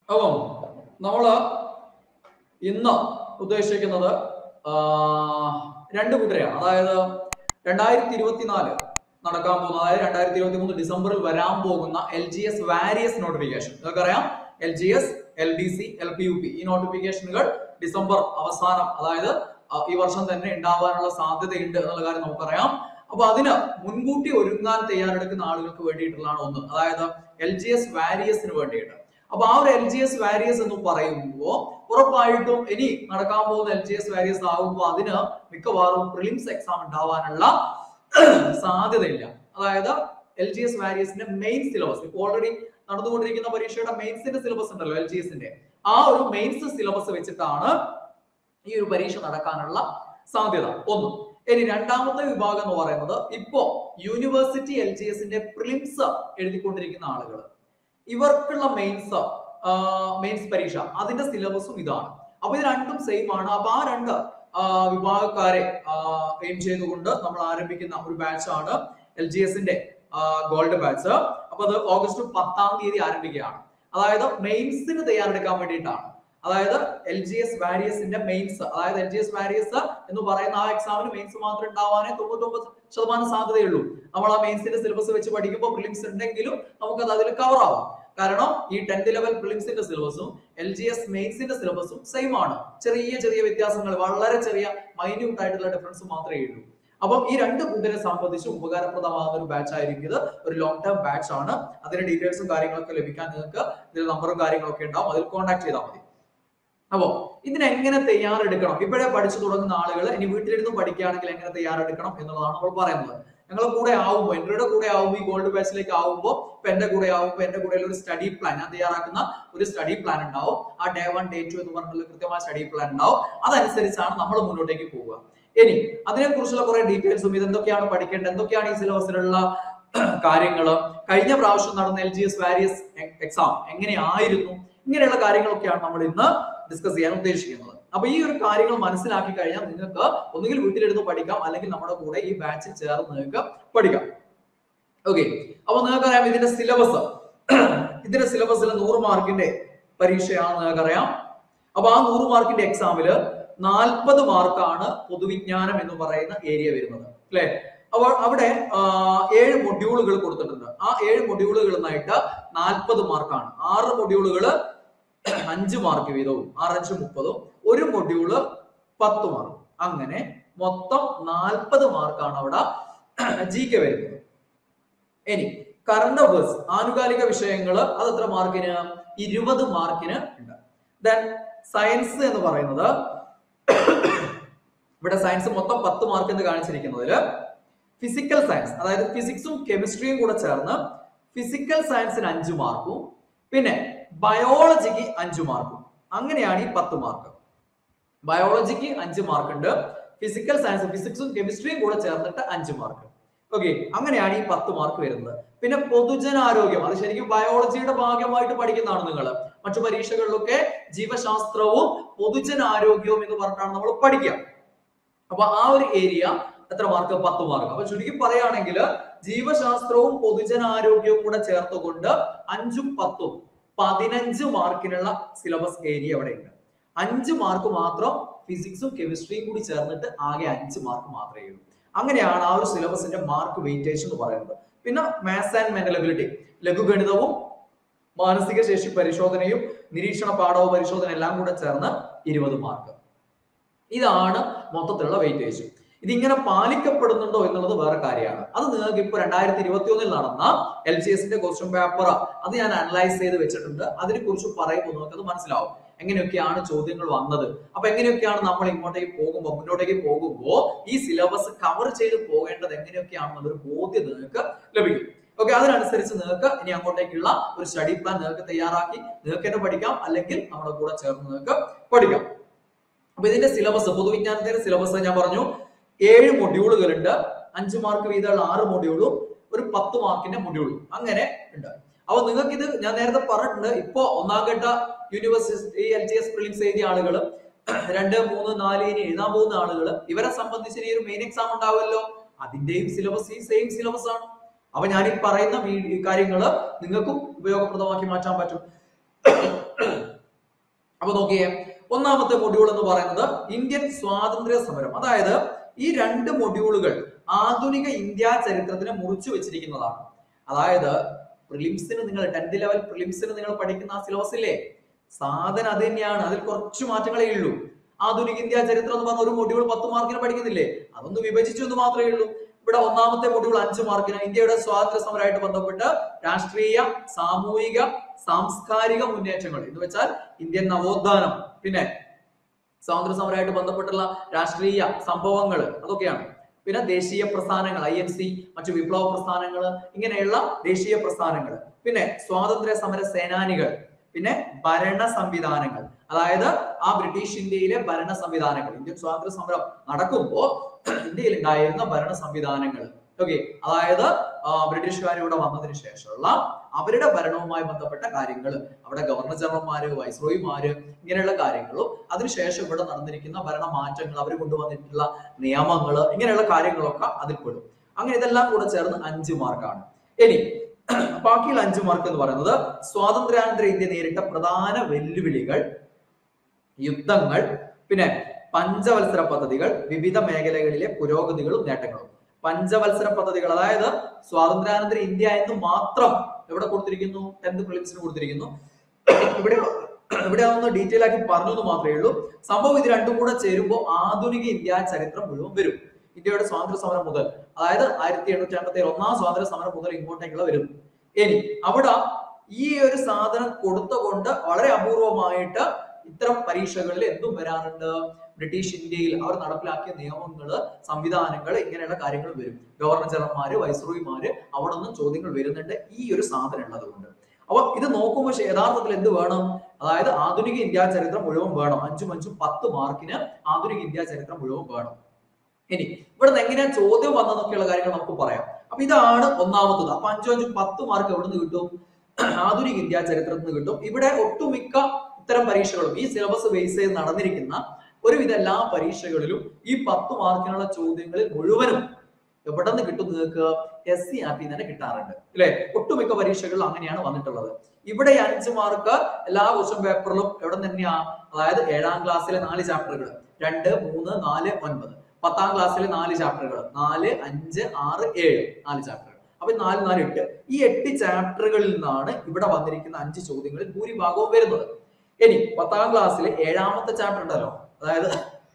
അപ്പം നമ്മള് ഇന്ന് ഉദ്ദേശിക്കുന്നത് ആ, രണ്ട് കൂട്ടരെയാണ് അതായത് രണ്ടായിരത്തി ഇരുപത്തിനാല് നടക്കാൻ പോകുന്ന അതായത് രണ്ടായിരത്തി ഇരുപത്തി മൂന്ന് ഡിസംബറിൽ വരാൻ പോകുന്ന L G S warriors notification നിങ്ങൾക്കറിയാം L G S L D C L P U P ഈ നോട്ടിഫിക്കേഷനുകൾ ഡിസംബർ അവസാനം അതായത് ആ, ഈ വർഷം തന്നെ ഉണ്ടാവാനുള്ള സാധ്യതയുണ്ട് എന്നുള്ള കാര്യം നമുക്കറിയാം അപ്പൊ അതിന് മുൻകൂട്ടി ഒരുങ്ങാൻ തയ്യാറെടുക്കുന്ന ആളുകൾക്ക് വേണ്ടിയിട്ടുള്ളതാണ് ഒന്ന് അതായത് എൽ ജി എസ് വാരിയസിന് വേണ്ടിയിട്ട് അപ്പൊ ആ ഒരു എൽ ജി എസ് വാരിയസ് എന്ന് പറയുമ്പോൾ ഉറപ്പായിട്ടും ഇനി നടക്കാൻ പോകുന്ന എൽ ജി എസ് വാരിയസ് ആകുമ്പോൾ അതിന് മിക്കവാറും പ്രിലിംസ് എക്സാം ഉണ്ടാവാനുള്ള സാധ്യതയില്ല അതായത് എൽ ജി എസ് വാരിയസിന്റെ മെയിൻ സിലബസ് ഇപ്പോൾ ഓൾറെഡി നടന്നുകൊണ്ടിരിക്കുന്ന പരീക്ഷയുടെ മെയിൻസിന്റെ സിലബസ് ഉണ്ടല്ലോ എൽ ജി എസിന്റെ ആ ഒരു മെയിൻസ് സിലബസ് വെച്ചിട്ടാണ് ഈ ഒരു പരീക്ഷ നടക്കാനുള്ള സാധ്യത ഒന്ന് ഇനി രണ്ടാമത്തെ വിഭാഗം എന്ന് പറയുന്നത് ഇപ്പോ യൂണിവേഴ്സിറ്റി എൽ ജി എസിന്റെ പ്രിലിംസ് എഴുതിക്കൊണ്ടിരിക്കുന്ന ആളുകൾ ഇവർക്കുള്ള മെയിൻസ് മെയിൻസ് പരീക്ഷ അതിന്റെ സിലബസും ഇതാണ് അപ്പൊ ഇത് രണ്ടും സെയിം ആണ് അപ്പൊ ആ രണ്ട് ആ, വിഭാഗക്കാരെ എയിം ചെയ്തുകൊണ്ട് നമ്മൾ ആരംഭിക്കുന്ന ഒരു ബാച്ച് ആണ് എൽ ജി എസിന്റെ ഗോൾഡ് ബാച്ച് അപ്പൊ അത് ഓഗസ്റ്റ് പത്താം തീയതി ആരംഭിക്കുകയാണ് അതായത് മെയിൻസിന് തയ്യാറെടുക്കാൻ വേണ്ടിയിട്ടാണ് അതായത് എൽ ജി എസ് വാരിയസിന്റെ മെയിൻസ് അതായത് എൽ ജി എസ് വാരിയസ് എന്ന് പറയുന്ന ആ എക്സാമിന് മെയിൻസ് മാത്രം ഉണ്ടാവാനേ തൊണ്ണൂറ്റൊമ്പത് ശതമാനം സാധ്യതയുള്ളൂ നമ്മൾ ആ മെയിൻസിന്റെ സിലബസ് വെച്ച് പഠിക്കുമ്പോൾ പ്രിലിംസ് ഉണ്ടെങ്കിലും നമുക്കത് അതിൽ കവർ ആവാം കാരണം ഈ ടെൻത്ത് ലെവൽ പ്രിലിംസിന്റെ സിലബസും എൽ ജി എസ് മെയിൻസിന്റെ സിലബസും സെയിം ആണ് ചെറിയ ചെറിയ വ്യത്യാസങ്ങൾ വളരെ ചെറിയ മൈന്യൂട്ട് ആയിട്ടുള്ള ഡിഫറൻസ് മാത്രമേ ഉള്ളൂ അപ്പം ഈ രണ്ട് കൂട്ടരെ സംബന്ധിച്ച് ഉപകാരപ്രദമാകുന്ന ഒരു ബാച്ച് ആയിരിക്കും ഇത് ഒരു ലോങ് ടേം ബാച്ച് ആണ് അതിന്റെ ഡീറ്റെയിൽസും കാര്യങ്ങളൊക്കെ ലഭിക്കാൻ നിങ്ങൾക്ക് ഇതിൽ നമ്പറും കാര്യങ്ങളൊക്കെ ഉണ്ടാവും അതിൽ കോൺടാക്ട് ചെയ്താൽ മതി അപ്പോ ഇതിനെങ്ങനെ തയ്യാറെടുക്കണം ഇപ്പോഴേ പഠിച്ചു തുടങ്ങുന്ന ആളുകൾ ഇനി വീട്ടിലിരുന്ന് പഠിക്കുകയാണെങ്കിൽ എങ്ങനെ തയ്യാറെടുക്കണം എന്നുള്ളതാണ് നമ്മൾ പറയുന്നത് ഞങ്ങൾ കൂടെ ആവുമ്പോൾ എൻ്റെ കൂടെ ആവുമ്പോൾ ഈ ഗോൾഡ് ബാച്ചിലേക്ക് ആവുമ്പോൾ ഇപ്പൊ എന്റെ കൂടെ ആവുമ്പോൾ എന്റെ കൂടെ ഒരു സ്റ്റഡി പ്ലാൻ ഞാൻ തയ്യാറാക്കുന്ന ഒരു സ്റ്റഡി പ്ലാൻ ഉണ്ടാവും ആ ഡേ വൺ ഡേ ടു എന്ന് പറഞ്ഞിട്ടുള്ള കൃത്യമായ സ്റ്റഡി പ്ലാൻ ഉണ്ടാവും അതനുസരിച്ചാണ് നമ്മൾ മുന്നോട്ടേക്ക് പോവുക ഇനി അതിനെ കുറിച്ചുള്ള കുറെ ഡീറ്റെയിൽസും ഇതെന്തൊക്കെയാണ് പഠിക്കേണ്ടത് എന്തൊക്കെയാണ് ഈ സിലബസിലുള്ള കാര്യങ്ങൾ കഴിഞ്ഞ പ്രാവശ്യം നടന്ന L G S warriors exam എങ്ങനെയായിരുന്നു ഇങ്ങനെയുള്ള കാര്യങ്ങളൊക്കെയാണ് നമ്മൾ ഇന്ന് ഡിസ്കസ് ചെയ്യാൻ ഉദ്ദേശിക്കുന്നത് അപ്പൊ ഈ ഒരു കാര്യങ്ങൾ മനസ്സിലാക്കി കഴിഞ്ഞാൽ നിങ്ങൾക്ക് ഒന്നുകിൽ വീട്ടിലിരുന്ന് പഠിക്കാം അല്ലെങ്കിൽ നമ്മുടെ കൂടെ ഈ ബാച്ചിൽ ചേർന്ന് നിങ്ങൾക്ക് പഠിക്കാം ഓക്കെ അപ്പൊ നിങ്ങൾക്കറിയാം ഇതിന്റെ സിലബസ് ഇതിന്റെ സിലബസിൽ നൂറ് മാർക്കിന്റെ പരീക്ഷയാണ് നിങ്ങൾക്കറിയാം അപ്പൊ ആ നൂറ് മാർക്കിന്റെ എക്സാമില് നാൽപ്പത് മാർക്കാണ് പൊതുവിജ്ഞാനം എന്ന് പറയുന്ന ഏരിയ വരുന്നത് അല്ലെ അപ്പോൾ അവിടെ ആ, ഏഴ് മൊഡ്യൂളുകൾ കൊടുത്തിട്ടുണ്ട് ആ ഏഴ് മൊഡ്യൂളുകളിൽ നിന്നായിട്ട് നാൽപ്പത് മാർക്കാണ് ആറ് മൊഡ്യൂളുകൾ അഞ്ച് മാർക്ക് വീതവും ആറഞ്ച് മുപ്പതും ഒരു മൊഡ്യൂള് പത്ത് മാർക്ക് അങ്ങനെ മൊത്തം നാൽപ്പത് മാർക്കാണ് അവിടെ ജി കെ വരുന്നത് ഇനി കറണ്ട് അഫേഴ്സ് ആനുകാലിക വിഷയങ്ങൾ അത് എത്ര മാർക്കിന് ഇരുപത് മാർക്കിന് ഉണ്ട് ദെൻ സയൻസ് എന്ന് പറയുന്നത് ഇവിടെ സയൻസ് മൊത്തം പത്ത് മാർക്ക് എന്ന് കാണിച്ചിരിക്കുന്നതിൽ ഫിസിക്കൽ സയൻസ് അതായത് ഫിസിക്സും കെമിസ്ട്രിയും കൂടെ ചേർന്ന് ഫിസിക്കൽ സയൻസിന് അഞ്ച് മാർക്കും പിന്നെ ബയോളജിക്ക് അഞ്ച് മാർക്കും അങ്ങനെയാണ് ഈ പത്ത് മാർക്ക് ബയോളജിക്ക് അഞ്ച് മാർക്ക് ഉണ്ട് ഫിസിക്കൽ സയൻസ് ഫിസിക്സും കെമിസ്ട്രിയും കൂടെ ചേർന്നിട്ട് അഞ്ച് മാർക്ക് ഓക്കെ അങ്ങനെയാണ് ഈ പത്ത് മാർക്ക് വരുന്നത് പിന്നെ പൊതുജനാരോഗ്യം അത് ശരിക്കും ബയോളജിയുടെ ഭാഗമായിട്ട് പഠിക്കുന്നതാണ് നിങ്ങൾ മറ്റു പരീക്ഷകളിലൊക്കെ ജീവശാസ്ത്രവും പൊതുജനാരോഗ്യവും എന്ന് പറഞ്ഞിട്ടാണ് നമ്മൾ പഠിക്കുക അപ്പൊ ആ ഒരു ഏരിയ എത്ര മാർക്ക് പത്ത് മാർക്ക് അപ്പൊ ചുരുക്കി പറയുകയാണെങ്കിൽ ജീവശാസ്ത്രവും പൊതുജനാരോഗ്യവും കൂടെ ചേർത്തുകൊണ്ട് അഞ്ചും പത്തും പതിനഞ്ച് മാർക്കിനുള്ള സിലബസ് ഏരിയ അവിടെ ഉണ്ട് അഞ്ച് മാർക്ക് മാത്രം ഫിസിക്സും കെമിസ്ട്രിയും കൂടി ചേർന്നിട്ട് ആകെ അഞ്ച് മാർക്ക് മാത്രമേ ഉള്ളൂ അങ്ങനെയാണ് ആ ഒരു സിലബസിന്റെ മാർക്ക് വെയിറ്റേജ് എന്ന് പറയുന്നത് പിന്നെ മാത്സ് ആൻഡ് മെന്റൽ എബിലിറ്റി ലഘുഗണിതവും മാനസിക ശേഷി പരിശോധനയും നിരീക്ഷണ പാഠവും പരിശോധന എല്ലാം കൂടെ ചേർന്ന് ഇരുപത് മാർക്ക് ഇതാണ് മൊത്തത്തിലുള്ള വെയിറ്റേജ് ഇതിങ്ങനെ പാലിക്കപ്പെടുന്നുണ്ടോ എന്നുള്ളത് വേറെ കാര്യമാണ് അത് നിങ്ങൾക്ക് ഇപ്പൊ രണ്ടായിരത്തി ഇരുപത്തി ഒന്നിൽ നടന്ന എൽ ജി എസിന്റെ ക്വസ്റ്റ്യൻ പേപ്പർ അത് ഞാൻ അനലൈസ് ചെയ്ത് വെച്ചിട്ടുണ്ട് അതിനെ കുറിച്ച് പറയുമ്പോൾ നിങ്ങൾക്ക് അത് മനസ്സിലാവും എങ്ങനെയൊക്കെയാണ് ചോദ്യങ്ങൾ വന്നത് അപ്പൊ എങ്ങനെയൊക്കെയാണ് നമ്മൾ ഇങ്ങോട്ടേക്ക് പോകുമ്പോൾ മുന്നോട്ടേക്ക് പോകുമ്പോൾ ഈ സിലബസ് കവർ ചെയ്ത് പോകേണ്ടത് എങ്ങനെയൊക്കെയാണെന്നൊരു ബോധ്യം നിങ്ങൾക്ക് ലഭിക്കും ഓക്കെ അതിനനുസരിച്ച് നിങ്ങൾക്ക് ഇനി അങ്ങോട്ടേക്കുള്ള ഒരു സ്റ്റഡി പ്ലാൻ നിങ്ങൾക്ക് തയ്യാറാക്കി നിങ്ങൾക്ക് തന്നെ പഠിക്കാം അല്ലെങ്കിൽ നമ്മുടെ കൂടെ ചേർന്ന് നിങ്ങൾക്ക് പഠിക്കാം അപ്പൊ ഇതിന്റെ സിലബസ് പൊതുവിജ്ഞാനത്തിന്റെ സിലബസ് ഞാൻ പറഞ്ഞു ഏഴ് മൊഡ്യൂളുകളുണ്ട് അഞ്ച് മാർക്ക് വീതമുള്ള ആറ് മൊഡ്യൂളും ഒരു പത്ത് മാർക്കിന്റെ മൊഡ്യൂളും അങ്ങനെ ഉണ്ട് അപ്പൊ നിങ്ങൾക്ക് ഇത് ഞാൻ നേരത്തെ പറഞ്ഞിട്ടുണ്ട് ഇപ്പോ ഒന്നാം ഘട്ട university L G S prelims എഴുതിയ ആളുകൾ രണ്ട് മൂന്ന് നാല് ഇനി എഴുതാൻ പോകുന്ന ആളുകൾ ഇവരെ സംബന്ധിച്ച് ഇനി ഒരു മെയിൻ എക്സാം ഉണ്ടാവുമല്ലോ അതിന്റെയും സിലബസ് ഈ സെയിം സിലബസ് ആണ് അപ്പൊ ഞാൻ ഈ പറയുന്ന കാര്യങ്ങൾ നിങ്ങൾക്കും ഉപയോഗപ്രദമാക്കി മാറ്റാൻ പറ്റും അപ്പൊ നോക്കിയേ ഒന്നാമത്തെ മൊഡ്യൂൾ എന്ന് പറയുന്നത് ഇന്ത്യൻ സ്വാതന്ത്ര്യ സമരം അതായത് ഈ രണ്ട് മൊഡ്യൂളുകൾ ആധുനിക ഇന്ത്യ ചരിത്രത്തിനെ മുറിച്ചു വെച്ചിരിക്കുന്നതാണ് അതായത് പ്രിലിംസിന് നിങ്ങൾ ടെൻത്ത് ലെവൽ പ്രിലിംസിന് നിങ്ങൾ പഠിക്കുന്ന ആ സിലബസ് ഇല്ലേ സാധനം അത് തന്നെയാണ് അതിൽ കുറച്ച് മാറ്റങ്ങളേ ഉള്ളൂ ആധുനിക ഇന്ത്യ ചരിത്രം എന്ന് പറഞ്ഞ ഒരു മൊഡ്യൂൾ പത്ത് മാർക്കിന് പഠിക്കുന്നില്ലേ അതൊന്ന് വിഭജിച്ചു എന്ന് മാത്രമേ ഉള്ളൂ ഇവിടെ ഒന്നാമത്തെ മൊഡ്യൂൾ അഞ്ച് മാർക്കിന് ഇന്ത്യയുടെ സ്വാതന്ത്ര്യ സമരമായിട്ട് ബന്ധപ്പെട്ട് രാഷ്ട്രീയ സാമൂഹിക സാംസ്കാരിക മുന്നേറ്റങ്ങൾ എന്ന് വെച്ചാൽ ഇന്ത്യൻ നവോത്ഥാനം പിന്നെ സ്വാതന്ത്ര്യ സമരമായിട്ട് ബന്ധപ്പെട്ടുള്ള രാഷ്ട്രീയ സംഭവങ്ങൾ അതൊക്കെയാണ് പിന്നെ ദേശീയ പ്രസ്ഥാനങ്ങൾ ഐ എൻ സി മറ്റു വിപ്ലവ പ്രസ്ഥാനങ്ങൾ ഇങ്ങനെയുള്ള ദേശീയ പ്രസ്ഥാനങ്ങൾ പിന്നെ സ്വാതന്ത്ര്യ സമര സേനാനികൾ പിന്നെ ഭരണ സംവിധാനങ്ങൾ അതായത് ആ ബ്രിട്ടീഷ് ഇന്ത്യയിലെ ഭരണ സംവിധാനങ്ങൾ ഇന്ത്യൻ സ്വാതന്ത്ര്യ സമരം നടക്കുമ്പോൾ ഇന്ത്യയിൽ ഉണ്ടായിരുന്ന ഭരണ സംവിധാനങ്ങൾ ഓക്കെ അതായത് ആ, ബ്രിട്ടീഷുകാർ ഇവിടെ വന്നതിന് ശേഷമുള്ള അവരുടെ ഭരണവുമായി ബന്ധപ്പെട്ട കാര്യങ്ങൾ അവിടെ ഗവർണർ ജനറൽമാര് വൈസ്രോയിമാര് ഇങ്ങനെയുള്ള കാര്യങ്ങളും അതിനുശേഷം ഇവിടെ നടന്നിരിക്കുന്ന ഭരണ മാറ്റങ്ങൾ അവർ കൊണ്ടുവന്നിട്ടുള്ള നിയമങ്ങൾ ഇങ്ങനെയുള്ള കാര്യങ്ങളൊക്കെ അതിൽ പെടും അങ്ങനെ ഇതെല്ലാം കൂടെ ചേർന്ന് അഞ്ച് മാർക്കാണ് ഇനി ബാക്കിയുള്ള അഞ്ച് മാർക്ക് എന്ന് പറയുന്നത് സ്വാതന്ത്ര്യാനന്തര ഇന്ത്യ നേരിട്ട പ്രധാന വെല്ലുവിളികൾ യുദ്ധങ്ങൾ പിന്നെ പഞ്ചവത്സര പദ്ധതികൾ വിവിധ മേഖലകളിലെ പുരോഗതികളും നേട്ടങ്ങളും പഞ്ചവത്സര പദ്ധതികൾ അതായത് സ്വാതന്ത്ര്യാനന്തര ഇന്ത്യ എന്ന് മാത്രം എവിടെ കൊടുത്തിരിക്കുന്നു ടെൻത്ത് പ്രിലിംസിന് കൊടുത്തിരിക്കുന്നു ഇവിടെ ഇവിടെ ഒന്ന് ഡീറ്റെയിൽ ആക്കി പറഞ്ഞു എന്ന് മാത്രമേ ഉള്ളൂ സംഭവം ഇത് രണ്ടും കൂടെ ചേരുമ്പോൾ ആധുനിക ഇന്ത്യ ചരിത്രം മുഴുവൻ വരും ഇന്ത്യയുടെ സ്വാതന്ത്ര്യ സമരം മുതൽ അതായത് ആയിരത്തി എണ്ണൂറ്റി അമ്പത്തി ഏഴ് ഒന്നാം സ്വാതന്ത്ര്യ സമരം മുതൽ ഇങ്ങോട്ടേക്കുള്ള വരും ഇനി അവിടെ ഈ ഒരു സാധനം കൊടുത്തുകൊണ്ട് വളരെ അപൂർവമായിട്ട് ഇത്തരം പരീക്ഷകളിൽ എന്തും വരാറുണ്ട് ബ്രിട്ടീഷ് ഇന്ത്യയിൽ അവർ നടപ്പിലാക്കിയ നിയമങ്ങള് സംവിധാനങ്ങൾ ഇങ്ങനെയുള്ള കാര്യങ്ങൾ വരും ഗവർണർ ജനറൽമാര് വൈസ്രോയിമാര് അവിടെ നിന്നും ചോദ്യങ്ങൾ വരുന്നുണ്ട് ഈ ഒരു സാധനം ഉള്ളത് കൊണ്ട് അപ്പൊ ഇത് നോക്കുമ്പോൾ ശ- യഥാർത്ഥത്തിൽ എന്ത് വേണം അതായത് ആധുനിക ഇന്ത്യ ചരിത്രം മുഴുവൻ വേണം അഞ്ചും അഞ്ചും പത്ത് മാർക്കിന് ആധുനിക ഇന്ത്യ ചരിത്രം മുഴുവൻ വേണം ഇനി ഇവിടെ നിന്ന് എങ്ങനെയാ ചോദ്യം വന്നതൊക്കെയുള്ള കാര്യങ്ങൾ നമുക്ക് പറയാം അപ്പൊ ഇതാണ് ഒന്നാമത്തത് അപ്പൊ അഞ്ചും അഞ്ചും പത്ത് മാർക്ക് എവിടെ നിന്ന് കിട്ടും ആധുനിക ഇന്ത്യ ചരിത്രത്തിൽ നിന്ന് കിട്ടും ഇവിടെ ഒട്ടുമിക്ക ഇത്തരം പരീക്ഷകളും ഈ സിലബസ് ബേസ് ചെയ്ത് നടന്നിരിക്കുന്ന ഒരുവിധ എല്ലാ പരീക്ഷകളിലും ഈ പത്ത് മാർക്കിനുള്ള ചോദ്യങ്ങളിൽ മുഴുവനും എവിടെ നിന്ന് കിട്ടും നിങ്ങൾക്ക് എസ് സി ആർ ടി തന്നെ കിട്ടാറുണ്ട് അല്ലെ ഒട്ടുമിക്ക പരീക്ഷകളിലും അങ്ങനെയാണ് വന്നിട്ടുള്ളത് ഇവിടെ ഈ അഞ്ച് മാർക്ക് എല്ലാ ക്വസ്റ്റ്യൻ പേപ്പറിലും എവിടെ തന്നെയാ അതായത് ഏഴാം ക്ലാസ്സിലെ നാല് ചാപ്റ്ററുകൾ രണ്ട് മൂന്ന് നാല് ഒൻപത് പത്താം ക്ലാസ്സിലെ നാല് ചാപ്റ്ററുകൾ നാല് അഞ്ച് ആറ് ഏഴ് നാല് ചാപ്റ്ററുകൾ അപ്പൊ ഈ നാല് നാല് എട്ട് ഈ എട്ട് ചാപ്റ്ററുകളിൽ നിന്നാണ് ഇവിടെ വന്നിരിക്കുന്ന അഞ്ച് ചോദ്യങ്ങളിൽ ഭൂരിഭാഗവും വരുന്നത് ഇനി പത്താം ക്ലാസ്സിലെ ഏഴാമത്തെ ചാപ്റ്റർ ഉണ്ടല്ലോ അതായത്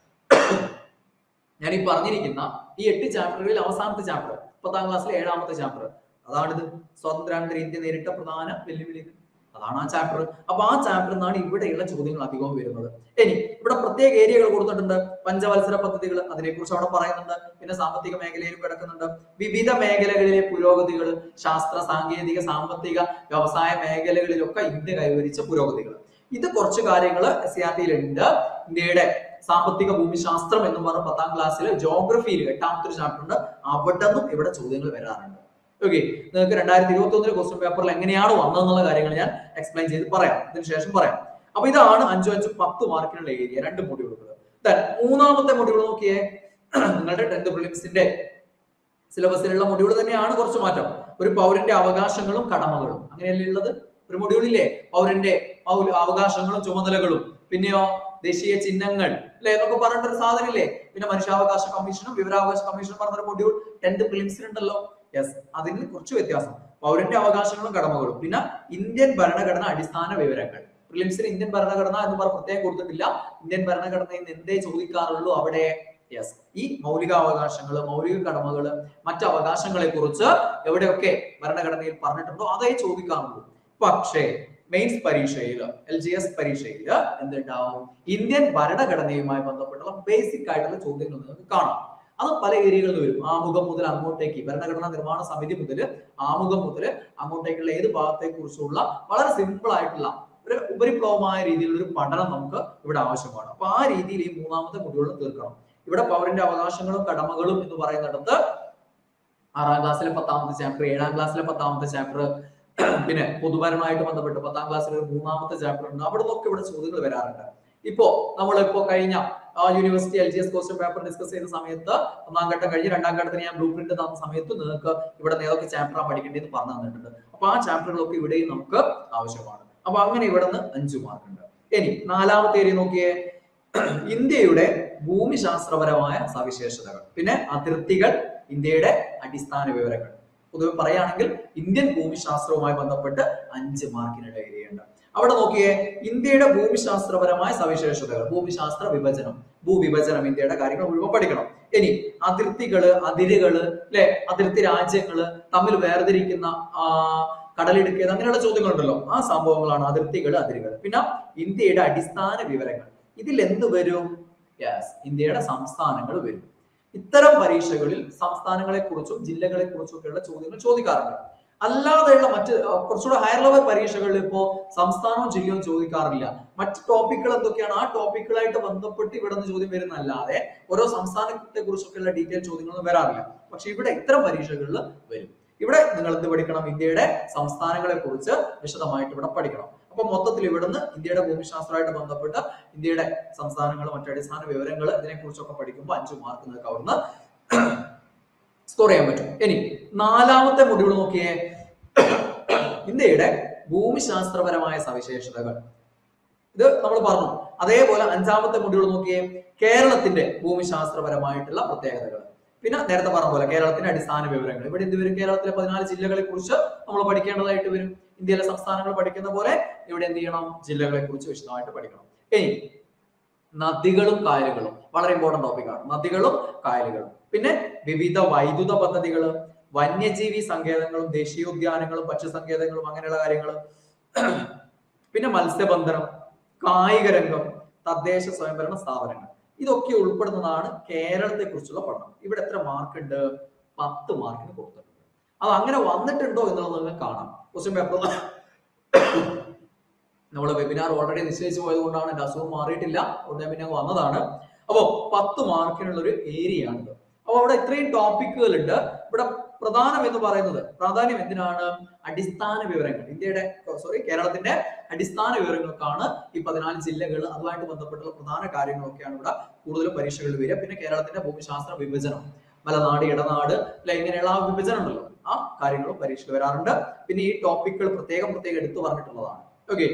ഞാൻ ഈ പറഞ്ഞിരിക്കുന്ന ഈ എട്ട് ചാപ്റ്ററുകളിൽ അവസാനത്തെ ചാപ്റ്റർ പത്താം ക്ലാസ്സിലെ ഏഴാമത്തെ ചാപ്റ്റർ അതാണിത് സ്വാതന്ത്ര്യാനന്തര ഇന്ത്യ നേരിട്ട പ്രധാന വെല്ലുവിളികൾ അതാണ് ആ ചാപ്റ്റർ അപ്പൊ ആ ചാപ്റ്ററിൽ നിന്നാണ് ഇവിടെയുള്ള ചോദ്യങ്ങൾ അധികവും വരുന്നത് ഇനി ഇവിടെ പ്രത്യേക ഏരിയകൾ കൊടുത്തിട്ടുണ്ട് പഞ്ചവത്സര പദ്ധതികൾ അതിനെക്കുറിച്ച് അവിടെ പറയുന്നുണ്ട് പിന്നെ സാമ്പത്തിക മേഖലയിലും കിടക്കുന്നുണ്ട് വിവിധ മേഖലകളിലെ പുരോഗതികൾ ശാസ്ത്ര സാങ്കേതിക സാമ്പത്തിക വ്യവസായ മേഖലകളിലൊക്കെ ഇന്ത്യ കൈവരിച്ച പുരോഗതികൾ ഇത് കുറച്ച് കാര്യങ്ങൾ എസ് സി ആർ ടിയിലുണ്ട് ഇന്ത്യയുടെ സാമ്പത്തിക ഭൂമിശാസ്ത്രം എന്ന് പറഞ്ഞ പത്താം ക്ലാസ്സിൽ ജോഗ്രഫിയിൽ എട്ടാമത്തെ ഒരു ചാപ്റ്റർ ഉണ്ട് അവിടെ നിന്നും ഇവിടെ ചോദ്യങ്ങൾ വരാറുണ്ട് ഓക്കെ നിങ്ങൾക്ക് രണ്ടായിരത്തി ഇരുപത്തി ഒന്നിലെ ക്വസ്റ്റ്യൻ പേപ്പറിൽ എങ്ങനെയാണ് വന്നതെന്നുള്ള കാര്യങ്ങൾ ഞാൻ എക്സ്പ്ലെയിൻ ചെയ്ത് പറയാം ഇതിന് ശേഷം പറയാം അപ്പൊ ഇതാണ് അഞ്ചു അഞ്ചു പത്ത് മാർക്കിനുള്ള ഏരിയ രണ്ട് മൊഡ്യൂളുകൾ മൂന്നാമത്തെ മൊഡ്യൂൾ നോക്കിയേ നിങ്ങളുടെ ടെൻത്ത് പ്രിലിംസിന്റെ സിലബസിലുള്ള മൊഡ്യൂൾ തന്നെയാണ് കുറച്ച് മാറ്റം ഒരു പൗരന്റെ അവകാശങ്ങളും കടമകളും അങ്ങനെയല്ലേ ഉള്ളത് ഒരു മൊഡ്യൂളില്ലേ പൗരന്റെ പൗര- അവകാശങ്ങളും ചുമതലകളും പിന്നെയോ ദേശീയ ചിഹ്നങ്ങൾ അല്ലെ എന്നൊക്കെ പറഞ്ഞിട്ടൊരു സാധനമില്ലേ പിന്നെ മനുഷ്യാവകാശ കമ്മീഷനും വിവരാവകാശ കമ്മീഷനും പറഞ്ഞൊരു മൊഡ്യൂൾ ടെൻത്ത് പ്രിലിംസിനുണ്ടല്ലോ യെസ് അതിന് കുറച്ച് വ്യത്യാസം പൗരന്റെ അവകാശങ്ങളും കടമകളും പിന്നെ ഇന്ത്യൻ ഭരണഘടന അടിസ്ഥാന വിവരങ്ങൾ പ്രിലിംസിന് ഇന്ത്യൻ ഭരണഘടന എന്ന് പറഞ്ഞ് പ്രത്യേകം കൊടുത്തിട്ടില്ല ഇന്ത്യൻ ഭരണഘടനയിൽ നിന്ന് എന്തേ ചോദിക്കാറുള്ളൂ അവിടെ യെസ് ഈ മൗലിക അവകാശങ്ങൾ മൗലിക കടമകൾ മറ്റ് അവകാശങ്ങളെ കുറിച്ച് എവിടെയൊക്കെ ഭരണഘടനയിൽ പറഞ്ഞിട്ടുണ്ടോ അതേ ചോദിക്കാറുള്ളൂ പക്ഷേ മെയിൻസ് പരീക്ഷയിൽ എൽ ജി എസ് പരീക്ഷയിൽ എന്തുണ്ടാവും ഇന്ത്യൻ ഭരണഘടനയുമായി ബന്ധപ്പെട്ടുള്ള ബേസിക് ആയിട്ടുള്ള ചോദ്യങ്ങൾ നിങ്ങൾക്ക് കാണാം അത് പല ഏരിയകളിൽ വരും ആമുഖം മുതൽ അങ്ങോട്ടേക്ക് ഭരണഘടനാ നിർമ്മാണ സമിതി മുതൽ ആമുഖം മുതൽ അങ്ങോട്ടേക്കുള്ള ഏത് ഭാഗത്തെ കുറിച്ചുള്ള വളരെ സിമ്പിൾ ആയിട്ടുള്ള ഒരു ഉപരിപ്ലവമായ രീതിയിലുള്ള ഒരു പഠനം നമുക്ക് ഇവിടെ ആവശ്യമാണ് അപ്പൊ ആ രീതിയിൽ ഈ മൂന്നാമത്തെ മൊഡ്യൂൾ തീർക്കണം ഇവിടെ പൗരന്റെ അവകാശങ്ങളും കടമകളും എന്ന് പറയുന്നിടത്ത് ആറാം ക്ലാസ്സിലെ പത്താമത്തെ ചാപ്റ്റർ ഏഴാം ക്ലാസ്സിലെ പത്താമത്തെ ചാപ്റ്റർ പിന്നെ പൊതുഭരണമായിട്ട് ബന്ധപ്പെട്ട് പത്താം ക്ലാസ്സിൽ ഒരു മൂന്നാമത്തെ ചാപ്റ്റർ ഉണ്ട് അവിടെ നിന്നൊക്കെ ഇവിടെ ചോദ്യങ്ങൾ വരാറുണ്ട് ഇപ്പോ നമ്മളിപ്പോ കഴിഞ്ഞ university L G S question paper discuss ചെയ്ത സമയത്ത് ഒന്നാം ഘട്ടം കഴിഞ്ഞ് രണ്ടാം ഘട്ടത്തിന് ഞാൻ ബ്ലൂ പ്രിന്റ് തന്ന സമയത്ത് നിങ്ങൾക്ക് ഇവിടെ നിന്ന് ഏതൊക്കെ ചാപ്റ്ററാണ് പഠിക്കേണ്ടതെന്ന് പറഞ്ഞു തന്നിട്ടുണ്ട് അപ്പൊ ആ ചാപ്റ്ററുകളൊക്കെ ഇവിടെയും നമുക്ക് ആവശ്യമാണ് അപ്പൊ അങ്ങനെ ഇവിടെ നിന്ന് അഞ്ചു മാർക്ക് ഉണ്ട് ഇനി നാലാമത്തെ ഏരിയ നോക്കിയേ ഇന്ത്യയുടെ ഭൂമിശാസ്ത്രപരമായ സവിശേഷതകൾ പിന്നെ അതിർത്തികൾ ഇന്ത്യയുടെ അടിസ്ഥാന വിവരങ്ങൾ പൊതുവെ പറയുകയാണെങ്കിൽ ഇന്ത്യൻ ഭൂമിശാസ്ത്രവുമായി ബന്ധപ്പെട്ട് അഞ്ച് മാർക്കിനുള്ള ഏരിയ ഉണ്ട് അവിടെ നോക്കിയേ ഇന്ത്യയുടെ ഭൂമിശാസ്ത്രപരമായ സവിശേഷതകൾ ഭൂമിശാസ്ത്ര വിഭജനം ഭൂവിഭജനം ഇന്ത്യയുടെ കാര്യങ്ങൾ മുഴുവൻ പഠിക്കണം ഇനി അതിർത്തികള് അതിരുകള് അല്ലെ അതിർത്തി രാജ്യങ്ങള് തമ്മിൽ വേർതിരിക്കുന്ന ആ കടലിടുക്കിയത് അങ്ങനെയുള്ള ചോദ്യങ്ങളുണ്ടല്ലോ ആ സംഭവങ്ങളാണ് അതിർത്തികൾ അതിരുകൾ പിന്നെ ഇന്ത്യയുടെ അടിസ്ഥാന വിവരങ്ങൾ ഇതിൽ എന്ത് വരും യെസ് ഇന്ത്യയുടെ സംസ്ഥാനങ്ങൾ വരും ഇത്തരം പരീക്ഷകളിൽ സംസ്ഥാനങ്ങളെ കുറിച്ചും ജില്ലകളെ കുറിച്ചും ഒക്കെയുള്ള ചോദ്യങ്ങൾ ചോദിക്കാറുണ്ട് അല്ലാതെയുള്ള മറ്റ് അഹ് കുറച്ചുകൂടെ ഹയർ ലെവൽ പരീക്ഷകളിൽ ഇപ്പോ സംസ്ഥാനവും ജില്ലയും ചോദിക്കാറില്ല മറ്റ് ടോപ്പിക്കുകൾ എന്തൊക്കെയാണ് ആ ടോപ്പിക്കുകളായിട്ട് ബന്ധപ്പെട്ട് ഇവിടെ നിന്ന് ചോദ്യം വരുന്നല്ലാതെ ഓരോ സംസ്ഥാനത്തെ കുറിച്ചൊക്കെയുള്ള ഡീറ്റെയിൽ ചോദ്യങ്ങളൊന്നും വരാറില്ല പക്ഷെ ഇവിടെ ഇത്തരം പരീക്ഷകളിൽ വരും ഇവിടെ നിങ്ങൾ എന്ത് പഠിക്കണം ഇന്ത്യയുടെ സംസ്ഥാനങ്ങളെ കുറിച്ച് വിശദമായിട്ട് ഇവിടെ പഠിക്കണം അപ്പൊ മൊത്തത്തിൽ ഇവിടുന്ന് ഇന്ത്യയുടെ ഭൂമിശാസ്ത്രമായിട്ട് ബന്ധപ്പെട്ട ഇന്ത്യയുടെ സംസ്ഥാനങ്ങൾ മറ്റു അടിസ്ഥാന വിവരങ്ങൾ ഇതിനെ കുറിച്ചൊക്കെ പഠിക്കുമ്പോൾ അഞ്ചു മാർക്ക് നിങ്ങൾക്ക് അവിടുന്ന് സ്കോർ ചെയ്യാൻ പറ്റും ഇനി നാലാമത്തെ മൊഡ്യൂൾ നോക്കിയേ ഇന്ത്യയുടെ ഭൂമിശാസ്ത്രപരമായ സവിശേഷതകൾ ഇത് നമ്മൾ പറഞ്ഞു അതേപോലെ അഞ്ചാമത്തെ മൊഡ്യൂൾ നോക്കിയേ കേരളത്തിന്റെ ഭൂമിശാസ്ത്രപരമായിട്ടുള്ള പ്രത്യേകതകൾ പിന്നെ നേരത്തെ പറഞ്ഞ പോലെ കേരളത്തിന്റെ അടിസ്ഥാന വിവരങ്ങൾ ഇവിടെ എന്ത് വരും കേരളത്തിലെ പതിനാല് ജില്ലകളെ കുറിച്ച് നമ്മൾ പഠിക്കേണ്ടതായിട്ട് വരും ഇന്ത്യയിലെ സംസ്ഥാനങ്ങൾ പഠിക്കുന്ന പോലെ ഇവിടെ എന്ത് ചെയ്യണം ജില്ലകളെ കുറിച്ച് വിശദമായിട്ട് പഠിക്കണം ഇനി നദികളും കായലുകളും വളരെ ഇമ്പോർട്ടന്റ് ടോപ്പിക്കാണ് നദികളും കായലുകളും പിന്നെ വിവിധ വൈദ്യുത പദ്ധതികൾ വന്യജീവി സങ്കേതങ്ങളും ദേശീയോദ്യാനങ്ങളും പക്ഷിസങ്കേതങ്ങളും അങ്ങനെയുള്ള കാര്യങ്ങൾ പിന്നെ മത്സ്യബന്ധനം കായിക രംഗം തദ്ദേശ സ്വയംഭരണ സ്ഥാപനങ്ങൾ ഇതൊക്കെ ഉൾപ്പെടുന്നതാണ് കേരളത്തെ കുറിച്ചുള്ള പഠനം ഇവിടെ എത്ര മാർക്ക് ഉണ്ട് പത്ത് മാർക്കിന് കൊടുത്തിട്ടുണ്ട് അത് അങ്ങനെ വന്നിട്ടുണ്ടോ എന്നുള്ളത് നിങ്ങൾക്ക് കാണാം ക്വസ്റ്റ്യൻ പേപ്പർ നമ്മൾ വെബിനാർ ഓൾറെഡി നിശ്ചയിച്ചു പോയത് കൊണ്ടാണ് എന്റെ അസുഖം മാറിയിട്ടില്ല അതുകൊണ്ട് ഞാൻ പിന്നെ അങ്ങ് വന്നതാണ് അപ്പോൾ പത്ത് മാർക്കിനുള്ള ഒരു ഏരിയ ആണിത് അപ്പോൾ അവിടെ ഇത്രയും ടോപ്പിക്കുകൾ ഉണ്ട് ഇവിടെ പ്രധാനം എന്ന് പറയുന്നത് പ്രാധാന്യം എന്തിനാണ് അടിസ്ഥാന വിവരങ്ങൾ ഇന്ത്യയുടെ സോറി കേരളത്തിന്റെ അടിസ്ഥാന വിവരങ്ങൾക്കാണ് ഈ പതിനാല് ജില്ലകൾ അതുമായിട്ട് ബന്ധപ്പെട്ടുള്ള പ്രധാന കാര്യങ്ങളൊക്കെയാണ് ഇവിടെ കൂടുതലും പരീക്ഷകളിൽ വരിക പിന്നെ കേരളത്തിന്റെ ഭൂമിശാസ്ത്ര വിഭജനം മലനാട് ഇടനാട് അല്ലെ ഇങ്ങനെയുള്ള ആ വിഭജനം ഉണ്ടല്ലോ ആ കാര്യങ്ങളും പരീക്ഷയിൽ വരാറുണ്ട് പിന്നെ ഈ ടോപ്പിക്കുകൾ പ്രത്യേകം പ്രത്യേകം എടുത്തു പറഞ്ഞിട്ടുള്ളതാണ് ഓക്കെ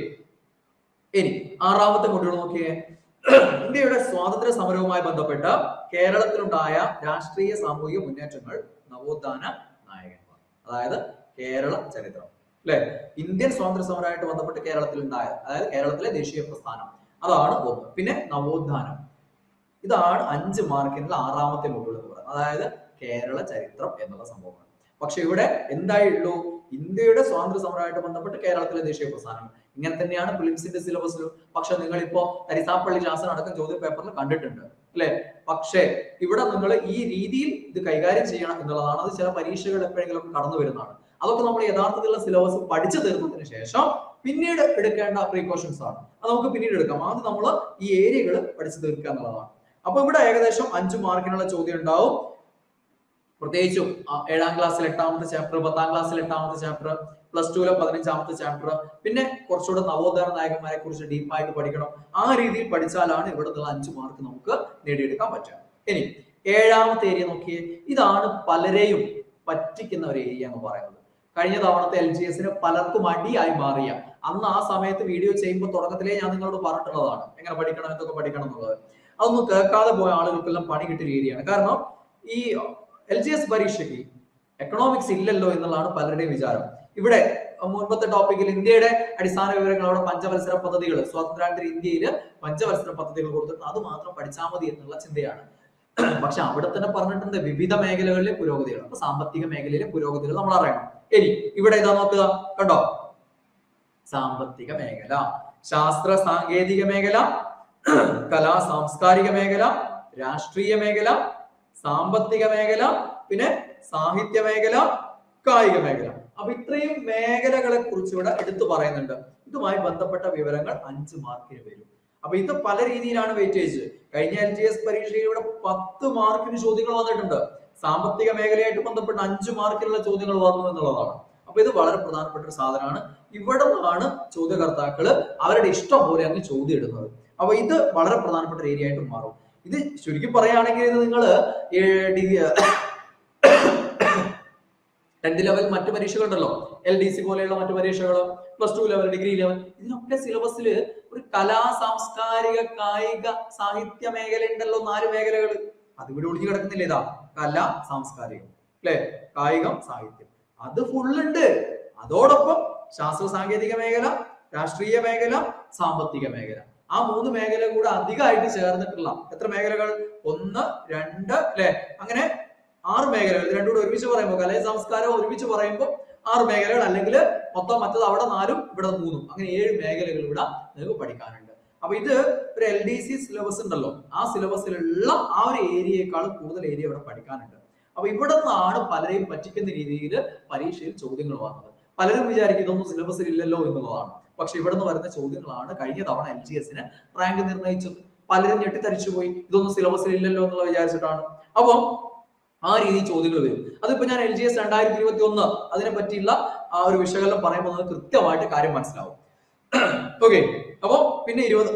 ഇനി ആറാമത്തെ മൊഡ്യൂൾ നോക്കിയേ ഇന്ത്യയുടെ സ്വാതന്ത്ര്യ സമരവുമായി ബന്ധപ്പെട്ട് കേരളത്തിലുണ്ടായ രാഷ്ട്രീയ സാമൂഹിക മുന്നേറ്റങ്ങൾ നവോത്ഥാന നായകന്മാർ അതായത് കേരള ചരിത്രം അല്ലെ ഇന്ത്യൻ സ്വാതന്ത്ര്യ സമരമായിട്ട് ബന്ധപ്പെട്ട് കേരളത്തിലുണ്ടായ അതായത് കേരളത്തിലെ ദേശീയ പ്രസ്ഥാനം അതാണ് ഒന്ന് പിന്നെ നവോത്ഥാനം ഇതാണ് അഞ്ച് മാർക്കിനുള്ള ആറാമത്തെ മൊഡ്യൂൾ എന്ന് പറയുന്നത് അതായത് കേരള ചരിത്രം എന്നുള്ള സംഭവമാണ് പക്ഷെ ഇവിടെ എന്തായുള്ളൂ ഇന്ത്യയുടെ സ്വാതന്ത്ര്യ സമരമായിട്ട് ബന്ധപ്പെട്ട് കേരളത്തിലെ ദേശീയ പ്രസ്ഥാനം ഇങ്ങനെ തന്നെയാണ് ഫിലിംസിന്റെ സിലബസിലും പക്ഷെ നിങ്ങൾ ഇപ്പോ തരിസാപ്പള്ളി ശാസനം അടക്കം ചോദ്യ പേപ്പറിൽ കണ്ടിട്ടുണ്ട് അല്ലെ പക്ഷേ ഇവിടെ നിങ്ങൾ ഈ രീതിയിൽ ഇത് കൈകാര്യം ചെയ്യണം എന്നുള്ളതാണ് അത് ചില പരീക്ഷകൾ എപ്പോഴെങ്കിലും ഒക്കെ കടന്നു വരുന്നതാണ് അതൊക്കെ നമ്മൾ യഥാർത്ഥത്തിലുള്ള സിലബസ് പഠിച്ചു തീർന്നതിന് ശേഷം പിന്നീട് എടുക്കേണ്ട പ്രീകോഷൻസ് ആണ് അത് നമുക്ക് പിന്നീട് എടുക്കാം ആദ്യം നമ്മൾ ഈ ഏരിയകൾ പഠിച്ചു തീർക്കുക എന്നുള്ളതാണ് അപ്പൊ ഇവിടെ ഏകദേശം അഞ്ച് മാർക്കിനുള്ള ചോദ്യം ഉണ്ടാവും പ്രത്യേകിച്ചും ആ, ഏഴാം ക്ലാസ്സിൽ എട്ടാമത്തെ ചാപ്റ്റർ പത്താം ക്ലാസ്സിൽ എട്ടാമത്തെ ചാപ്റ്റർ പ്ലസ് ടുവിലെ പതിനഞ്ചാമത്തെ ചാപ്റ്റർ പിന്നെ കുറച്ചുകൂടെ നവോത്ഥാന നായകന്മാരെ കുറിച്ച് ഡീപ്പായിട്ട് പഠിക്കണം ആ രീതിയിൽ പഠിച്ചാലാണ് ഇവിടെ നിന്നുള്ള അഞ്ച് മാർക്ക് നമുക്ക് നേടിയെടുക്കാൻ പറ്റുക ഇനി ഏഴാമത്തെ ഏരിയ നോക്കിയേ ഇതാണ് പലരെയും പറ്റിക്കുന്ന ഒരു ഏരിയ എന്ന് പറയുന്നത് കഴിഞ്ഞ തവണത്തെ എൽ ജി എസിന് പലർക്കും അടിയായി മാറിയ അന്ന് ആ സമയത്ത് വീഡിയോ ചെയ്യുമ്പോൾ തുടക്കത്തിലേ ഞാൻ നിങ്ങളോട് പറഞ്ഞിട്ടുള്ളതാണ് എങ്ങനെ പഠിക്കണം എന്തൊക്കെ പഠിക്കണം എന്നുള്ളത് അതൊന്നും കേൾക്കാതെ പോയ ആളുകൾക്കെല്ലാം പണി കിട്ടിയ ഏരിയയാണ് കാരണം ഈ എൽ ജി എസ് പരീക്ഷയ്ക്ക് എക്കണോമിക്സ് ഇല്ലല്ലോ എന്നുള്ളതാണ് പലരുടെയും വിചാരം ഇവിടെ മുൻപത്തെ ടോപ്പിക്കിൽ ഇന്ത്യയുടെ അടിസ്ഥാന വിവരങ്ങൾ അവിടെ പഞ്ചവത്സര പദ്ധതികൾ സ്വാതന്ത്ര്യാനന്തര ഇന്ത്യയിൽ പഞ്ചവത്സര പദ്ധതികൾ കൊടുത്തിട്ട് അത് മാത്രം പഠിച്ചാൽ മതി എന്നുള്ള ചിന്തയാണ് പക്ഷെ അവിടെ തന്നെ പറഞ്ഞിട്ടുണ്ട് വിവിധ മേഖലകളിലെ പുരോഗതികൾ അപ്പൊ സാമ്പത്തിക മേഖലയിലെ പുരോഗതികൾ നമ്മൾ അറിയണം ഇനി ഇവിടെ ഇതാ നോക്കുക കണ്ടോ സാമ്പത്തിക മേഖല ശാസ്ത്ര സാങ്കേതിക മേഖല കലാ സാംസ്കാരിക മേഖല രാഷ്ട്രീയ മേഖല സാമ്പത്തിക മേഖല പിന്നെ സാഹിത്യ മേഖല കായിക മേഖല അപ്പൊ ഇത്രയും മേഖലകളെ കുറിച്ച് ഇവിടെ എടുത്തു പറയുന്നുണ്ട് ഇതുമായി ബന്ധപ്പെട്ട വിവരങ്ങൾ അഞ്ച് മാർക്കിന് വരും അപ്പൊ ഇത് പല രീതിയിലാണ് വെയിറ്റേജ് കഴിഞ്ഞ എൽ ജി എസ് പരീക്ഷയിൽ ഇവിടെ പത്ത് മാർക്കിന് ചോദ്യങ്ങൾ വന്നിട്ടുണ്ട് സാമ്പത്തിക മേഖലയായിട്ട് ബന്ധപ്പെട്ട അഞ്ച് മാർക്കിനുള്ള ചോദ്യങ്ങൾ വന്നു എന്നുള്ളതാണ് അപ്പൊ ഇത് വളരെ പ്രധാനപ്പെട്ട ഒരു സാധനമാണ് ഇവിടെ നിന്നാണ് ചോദ്യകർത്താക്കള് അവരുടെ ഇഷ്ടം പോലെ അങ്ങ് ചോദ്യം ഇടുന്നത് അപ്പൊ ഇത് വളരെ പ്രധാനപ്പെട്ട ഒരു ഏരിയ ആയിട്ട് മാറും ഇത് ചുരുക്കി പറയുകയാണെങ്കിൽ ഇത് നിങ്ങൾ ടെൻത്ത് ലെവൽ മറ്റു പരീക്ഷകളുണ്ടല്ലോ എൽ ഡി സി പോലെയുള്ള മറ്റു പരീക്ഷകൾ plus two level degree level ഇതിനൊക്കെ സിലബസിൽ ഒരു കലാ സാംസ്കാരിക കായിക സാഹിത്യ മേഖല ഉണ്ടല്ലോ നാല് മേഖലകൾ അത് ഇവിടെ ഒളിഞ്ഞു കിടക്കുന്നില്ല ഇതാ കല സാംസ്കാരികം അല്ലെ കായികം സാഹിത്യം അത് ഫുള്ളുണ്ട് അതോടൊപ്പം ശാസ്ത്ര സാങ്കേതിക മേഖല രാഷ്ട്രീയ മേഖല സാമ്പത്തിക മേഖല ആ മൂന്ന് മേഖല കൂടെ അധികമായിട്ട് ചേർന്നിട്ടുള്ള എത്ര മേഖലകൾ ഒന്ന് രണ്ട് അല്ലെ അങ്ങനെ ആറ് മേഖലകൾ ഇത് രണ്ടും കൂടെ ഒരുമിച്ച് പറയുമ്പോൾ കലയ സംസ്കാരം ഒരുമിച്ച് പറയുമ്പോൾ ആറ് മേഖലകൾ അല്ലെങ്കിൽ മൊത്തം മറ്റത് അവിടെ നാലും ഇവിടെ മൂന്നും അങ്ങനെ ഏഴ് മേഖലകൾ ഇവിടെ നിങ്ങൾക്ക് പഠിക്കാനുണ്ട് അപ്പൊ ഇത് ഒരു എൽ ഡി സി സിലബസ് ഉണ്ടല്ലോ ആ സിലബസിലുള്ള ആ ഒരു ഏരിയയെക്കാൾ കൂടുതൽ ഏരിയ ഇവിടെ പഠിക്കാനുണ്ട് അപ്പൊ ഇവിടെ നിന്നാണ് പലരെയും പറ്റിക്കുന്ന രീതിയിൽ പരീക്ഷയിൽ ചോദ്യങ്ങൾ വന്നത് പലരും വിചാരിക്കും ഇതൊന്നും സിലബസിൽ ഇല്ലല്ലോ എന്നുള്ളതാണ് പക്ഷെ ഇവിടെ നിന്ന് വരുന്ന ചോദ്യങ്ങളാണ് കഴിഞ്ഞ തവണ എൽ ജി എസിന് റാങ്ക് നിർണ്ണയിച്ചത് പലരും ഞെട്ടിത്തരിച്ചു പോയി ഇതൊന്നും സിലബസിൽ ഇല്ലല്ലോ എന്നുള്ള വിചാരിച്ചിട്ടാണ് അപ്പം ആ രീതിയിൽ ചോദ്യങ്ങൾ വരും അതിപ്പോ ഞാൻ എൽ ജി എസ് രണ്ടായിരത്തി ഇരുപത്തി ഒന്ന് അതിനെ പറ്റിയുള്ള ആ ഒരു വിശകലനം പറയുമ്പോൾ നിങ്ങൾക്ക് കൃത്യമായിട്ട് കാര്യം മനസ്സിലാവും ഓക്കെ അപ്പൊ പിന്നെ ഇരുപത്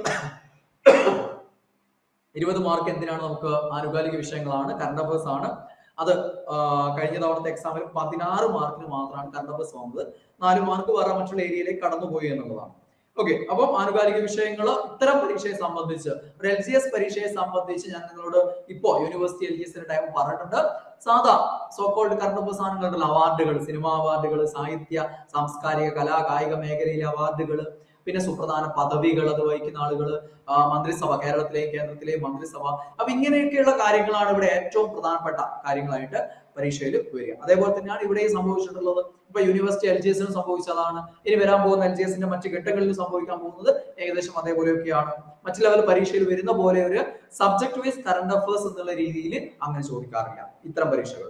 ഇരുപത് മാർക്ക് എന്തിനാണ് നമുക്ക് ആനുകാലിക വിഷയങ്ങളാണ് കറണ്ട് അഫേഴ്സ് ആണ് അത് ആ, കഴിഞ്ഞ തവണത്തെ എക്സാമിൽ പതിനാറ് മാർക്കിന് മാത്രമാണ് കറണ്ട് അഫേഴ്സ് വന്നത് നാല് മാർക്ക് വേറെ മറ്റുള്ള ഏരിയയിലേക്ക് കടന്നുപോയി എന്നുള്ളതാണ് ഓക്കെ അപ്പം ആനുകാലിക വിഷയങ്ങൾ ഇത്തരം പരീക്ഷയെ സംബന്ധിച്ച് ഒരു എൽ സി എസ് പരീക്ഷയെ സംബന്ധിച്ച് ഞാൻ നിങ്ങളോട് ഇപ്പോ യൂണിവേഴ്സിറ്റി എൽ ജി എസിന്റെ ടൈം പറഞ്ഞിട്ടുണ്ട് സാധാ സോക്കോൾഡ് കറണ്ട് അഫേഴ്സ് സാധനങ്ങളുടെ അവാർഡുകൾ സിനിമാ അവാർഡുകൾ സാഹിത്യ സാംസ്കാരിക കലാ കായിക മേഖലയിലെ അവാർഡുകൾ പിന്നെ സുപ്രധാന പദവികൾ അത് വഹിക്കുന്ന ആളുകൾ മന്ത്രിസഭ കേരളത്തിലെയും കേന്ദ്രത്തിലെയും മന്ത്രിസഭ അപ്പൊ ഇങ്ങനെയൊക്കെയുള്ള കാര്യങ്ങളാണ് ഇവിടെ ഏറ്റവും പ്രധാനപ്പെട്ട കാര്യങ്ങളായിട്ട് പരീക്ഷയിൽ വരിക അതേപോലെ തന്നെയാണ് ഇവിടെ സംഭവിച്ചിട്ടുള്ളത് ഇപ്പൊ യൂണിവേഴ്സിറ്റി എൽ ജി എസിന് സംഭവിച്ചതാണ് ഇനി വരാൻ പോകുന്ന എൽ ജി എസിന്റെ മറ്റു ഘട്ടങ്ങളിൽ സംഭവിക്കാൻ പോകുന്നത് ഏകദേശം അതേപോലെയൊക്കെയാണ് മറ്റു ലെവൽ പരീക്ഷയിൽ വരുന്ന പോലെ ഒരു സബ്ജക്ട് വൈസ് കറണ്ട് അഫേഴ്സ് എന്നുള്ള രീതിയിൽ അങ്ങനെ ചോദിക്കാറില്ല ഇത്തരം പരീക്ഷകൾ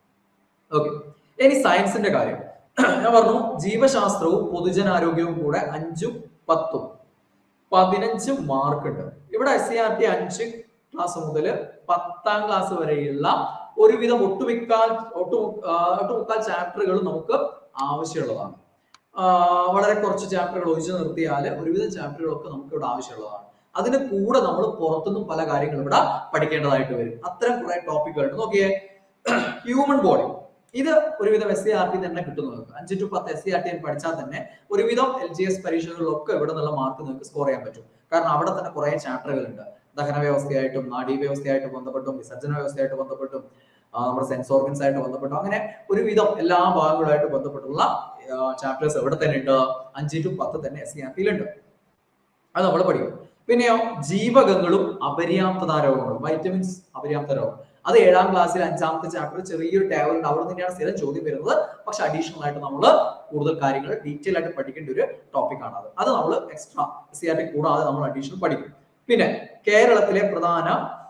ഓക്കെ ഇനി സയൻസിന്റെ കാര്യം ഞാൻ പറഞ്ഞു ജീവശാസ്ത്രവും പൊതുജനാരോഗ്യവും കൂടെ അഞ്ചും പത്തും പതിനഞ്ച് മാർക്ക് ഉണ്ട് ഇവിടെ എസ് സി ആർ ടി അഞ്ച് ക്ലാസ് മുതൽ പത്താം ക്ലാസ് വരെയുള്ള ഒരുവിധം ഒട്ടുമിക്കാൽ ഒട്ടു ആ, ഒട്ടുമുക്കാൽ ചാപ്റ്ററുകൾ നമുക്ക് ആവശ്യമുള്ളതാണ് ആ, വളരെ കുറച്ച് ചാപ്റ്ററുകൾ ഒഴിച്ചു നിർത്തിയാൽ ഒരുവിധം ചാപ്റ്ററുകളൊക്കെ നമുക്ക് ഇവിടെ ആവശ്യമുള്ളതാണ് അതിന് കൂടെ നമ്മൾ പുറത്തുനിന്നും പല കാര്യങ്ങളും ഇവിടെ പഠിക്കേണ്ടതായിട്ട് വരും അത്തരം കുറെ ടോപ്പിക്കുകൾ ഉണ്ട് നോക്കിയേ ഹ്യൂമൻ ബോഡി ഇത് ഒരുവിധം എസ് സി ആർ ടി തന്നെ കിട്ടും നിങ്ങൾക്ക് അഞ്ച് ടു പത്ത് എസ് സി ആർ ടി പഠിച്ചാൽ തന്നെ ഒരുവിധം എൽ ജി എസ് പരീക്ഷകളിലൊക്കെ ഇവിടെ നിന്നുള്ള മാർക്ക് നിങ്ങൾക്ക് സ്കോർ ചെയ്യാൻ പറ്റും കാരണം അവിടെ തന്നെ കുറെ ചാപ്റ്ററുകൾ ഉണ്ട് ദഹന വ്യവസ്ഥയായിട്ടും നാഡീ വ്യവസ്ഥയായിട്ട് ബന്ധപ്പെട്ടും വിസർജന വ്യവസ്ഥയായിട്ട് ബന്ധപ്പെട്ടും ആ, നമ്മുടെ സെൻസ് ഓർഗൻസ് ആയിട്ട് ബന്ധപ്പെട്ടും അങ്ങനെ ഒരുവിധം എല്ലാ ഭാഗങ്ങളുമായിട്ട് ബന്ധപ്പെട്ടുള്ള ചാപ്റ്റേഴ്സ് എവിടെ തന്നെ ഉണ്ട് അഞ്ച് ടു പത്ത് തന്നെ എസ് സി ആർ ടിയിലുണ്ട് അത് നമ്മൾ പഠിക്കും പിന്നെയോ ജീവകങ്ങളും അപര്യാപ്തത രോഗങ്ങളും വൈറ്റമിൻസ് അപര്യാപ്ത രോഗം അത് ഏഴാം ക്ലാസ്സിൽ അഞ്ചാമത്തെ ചാപ്റ്റർ ചെറിയൊരു ടേബിൾ ഉണ്ട് അവിടെ തന്നെയാണ് സ്ഥിരം ചോദ്യം വരുന്നത് പക്ഷെ അഡീഷണൽ ആയിട്ട് നമ്മൾ കൂടുതൽ കാര്യങ്ങൾ ഡീറ്റെയിൽ ആയിട്ട് പഠിക്കേണ്ട ഒരു ടോപ്പിക് ആണ് അത് അത് നമ്മൾ എക്സ്ട്രാ സി ആർ ടി കൂടാതെ നമ്മൾ അഡീഷണൽ പഠിക്കും പിന്നെ കേരളത്തിലെ പ്രധാന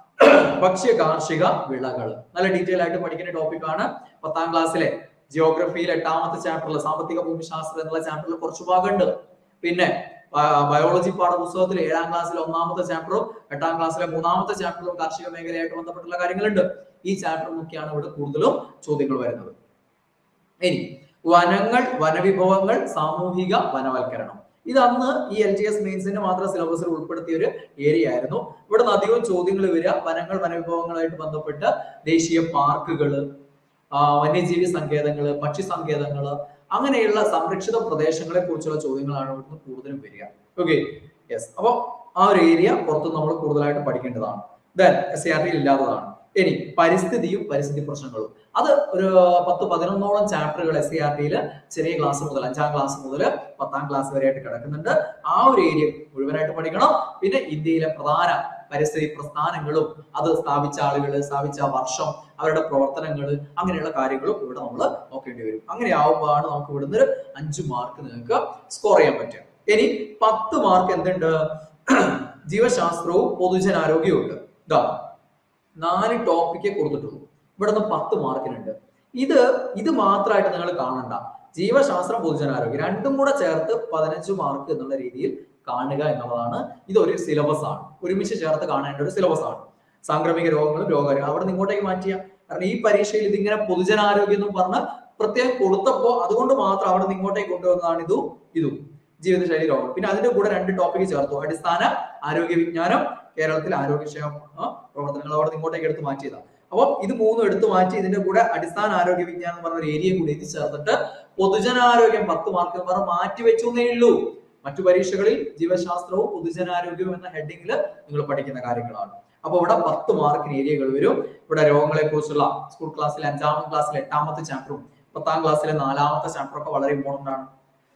ഭക്ഷ്യ കാർഷിക വിളകൾ നല്ല ഡീറ്റെയിൽ ആയിട്ട് പഠിക്കേണ്ട ടോപ്പിക് ആണ് പത്താം ക്ലാസ്സിലെ ജിയോഗ്രഫിയിൽ എട്ടാമത്തെ ചാപ്റ്ററിൽ സാമ്പത്തിക ഭൂമിശാസ്ത്രം എന്നുള്ള ചാപ്റ്ററിൽ കുറച്ച് ഭാഗമുണ്ട് പിന്നെ ബയോളജി പാഠപുസ്തകത്തിൽ ഏഴാം ക്ലാസ്സിലെ ഒന്നാമത്തെ ചാപ്റ്ററും എട്ടാം ക്ലാസ്സിലെ മൂന്നാമത്തെ ചാപ്റ്ററും കാർഷിക മേഖലയായിട്ട് ബന്ധപ്പെട്ടുള്ള കാര്യങ്ങളുണ്ട് ഈ ചാപ്റ്റർ നോക്കിയാണ് ഇവിടെ കൂടുതലും ചോദ്യങ്ങൾ വരുന്നത് ഇനി വനങ്ങൾ വനവിഭവങ്ങൾ സാമൂഹിക വനവൽക്കരണം ഇത് അന്ന് ഈ എൽ ജി എസ് മെയിൻസിന്റെ മാത്രം സിലബസിൽ ഉൾപ്പെടുത്തിയ ഒരു ഏരിയ ആയിരുന്നു ഇവിടെ നിന്ന് അധികവും ചോദ്യങ്ങൾ വരിക വനങ്ങൾ വനവിഭവങ്ങളായിട്ട് ബന്ധപ്പെട്ട് ദേശീയ പാർക്കുകള് ആ, വന്യജീവി സങ്കേതങ്ങള് പക്ഷി സങ്കേതങ്ങള് അങ്ങനെയുള്ള സംരക്ഷിത പ്രദേശങ്ങളെ കുറിച്ചുള്ള ചോദ്യങ്ങളാണ് ഇവിടുന്ന് കൂടുതലും വരിക ഓക്കെ യെസ് അപ്പൊ ആ ഒരു ഏരിയ പുറത്ത് നമ്മൾ കൂടുതലായിട്ട് പഠിക്കേണ്ടതാണ് ദെൻ എസ് ആർ ടിയിൽ ഇല്ലാത്തതാണ് ഇനി പരിസ്ഥിതിയും പരിസ്ഥിതി പ്രശ്നങ്ങളും അത് ഒരു പത്ത് പതിനൊന്നോളം ചാപ്റ്ററുകൾ എസ് സി ആർ ടിയിൽ ചെറിയ ക്ലാസ് മുതൽ അഞ്ചാം ക്ലാസ് മുതൽ പത്താം ക്ലാസ് വരെയായിട്ട് കിടക്കുന്നുണ്ട് ആ ഒരു ഏരിയ മുഴുവനായിട്ട് പഠിക്കണം പിന്നെ ഇന്ത്യയിലെ പ്രധാന പരിസ്ഥിതി പ്രസ്ഥാനങ്ങളും അത് സ്ഥാപിച്ച ആളുകൾ സ്ഥാപിച്ച വർഷം അവരുടെ പ്രവർത്തനങ്ങൾ അങ്ങനെയുള്ള കാര്യങ്ങളും ഇവിടെ നമ്മൾ നോക്കേണ്ടി വരും അങ്ങനെ ആവുമ്പോഴാണ് നമുക്ക് ഇവിടുന്ന് ഒരു അഞ്ച് മാർക്ക് നിങ്ങൾക്ക് സ്കോർ ചെയ്യാൻ പറ്റുക ഇനി പത്ത് മാർക്ക് എന്തുണ്ട് ജീവശാസ്ത്രവും പൊതുജനാരോഗ്യവും ഉണ്ട് ഇതാ നാല് ടോപ്പിക്കേ കൊടുത്തിട്ടുള്ളൂ ഇവിടുന്ന് പത്ത് മാർക്കിനുണ്ട് ഇത് ഇത് മാത്രമായിട്ട് നിങ്ങൾ കാണണ്ട ജീവശാസ്ത്രം പൊതുജനാരോഗ്യം രണ്ടും കൂടെ ചേർത്ത് പതിനഞ്ച് മാർക്ക് എന്നുള്ള രീതിയിൽ കാണുക എന്നുള്ളതാണ് ഇതൊരു സിലബസ് ആണ് ഒരുമിച്ച് ചേർത്ത് കാണേണ്ട ഒരു സിലബസ് ആണ് സാംക്രമിക രോഗങ്ങളും രോഗകാര്യം അവിടെ നിന്ന് ഇങ്ങോട്ടേക്ക് മാറ്റിയ കാരണം ഈ പരീക്ഷയിൽ ഇതിങ്ങനെ പൊതുജനാരോഗ്യം എന്ന് പറഞ്ഞ് പ്രത്യേകം കൊടുത്തപ്പോ അതുകൊണ്ട് മാത്രം അവിടെ നിന്ന് ഇങ്ങോട്ടേക്ക് കൊണ്ടുവന്നതാണ് ഇതും ഇതും ജീവിതശൈലി രോഗം പിന്നെ അതിന്റെ കൂടെ രണ്ട് ടോപ്പിക് ചേർത്തു അടിസ്ഥാന ആരോഗ്യ വിജ്ഞാനം കേരളത്തിലെ ആരോഗ്യക്ഷേമ ആ, പ്രവർത്തനങ്ങൾ അവിടെ നിന്ന് ഇങ്ങോട്ടേക്ക് എടുത്ത് മാറ്റിയതാണ് അപ്പോൾ ഇത് മൂന്നും എടുത്തു മാറ്റി ഇതിന്റെ കൂടെ അടിസ്ഥാന ആരോഗ്യ വിജ്ഞാനം എന്ന് പറഞ്ഞ ഒരു ഏരിയ കൂടി ഇത് ചേർത്തിട്ട് പൊതുജനാരോഗ്യം പത്ത് മാർക്ക് പറഞ്ഞ് മാറ്റി വെച്ചു എന്നേ ഉള്ളൂ മറ്റു പരീക്ഷകളിൽ ജീവശാസ്ത്രവും പൊതുജനാരോഗ്യവും എന്ന ഹെഡിങ്ങിൽ നിങ്ങൾ പഠിക്കുന്ന കാര്യങ്ങളാണ് അപ്പൊ ഇവിടെ പത്ത് മാർക്കിന് ഏരിയകൾ വരും ഇവിടെ രോഗങ്ങളെ കുറിച്ചുള്ള സ്കൂൾ ക്ലാസ്സിലെ അഞ്ചാമത്തെ ക്ലാസ്സിലെ എട്ടാമത്തെ ചാപ്റ്ററും പത്താം ക്ലാസ്സിലെ നാലാമത്തെ ചാപ്റ്ററും ഒക്കെ വളരെ ഇമ്പോർട്ടന്റ് ആണ്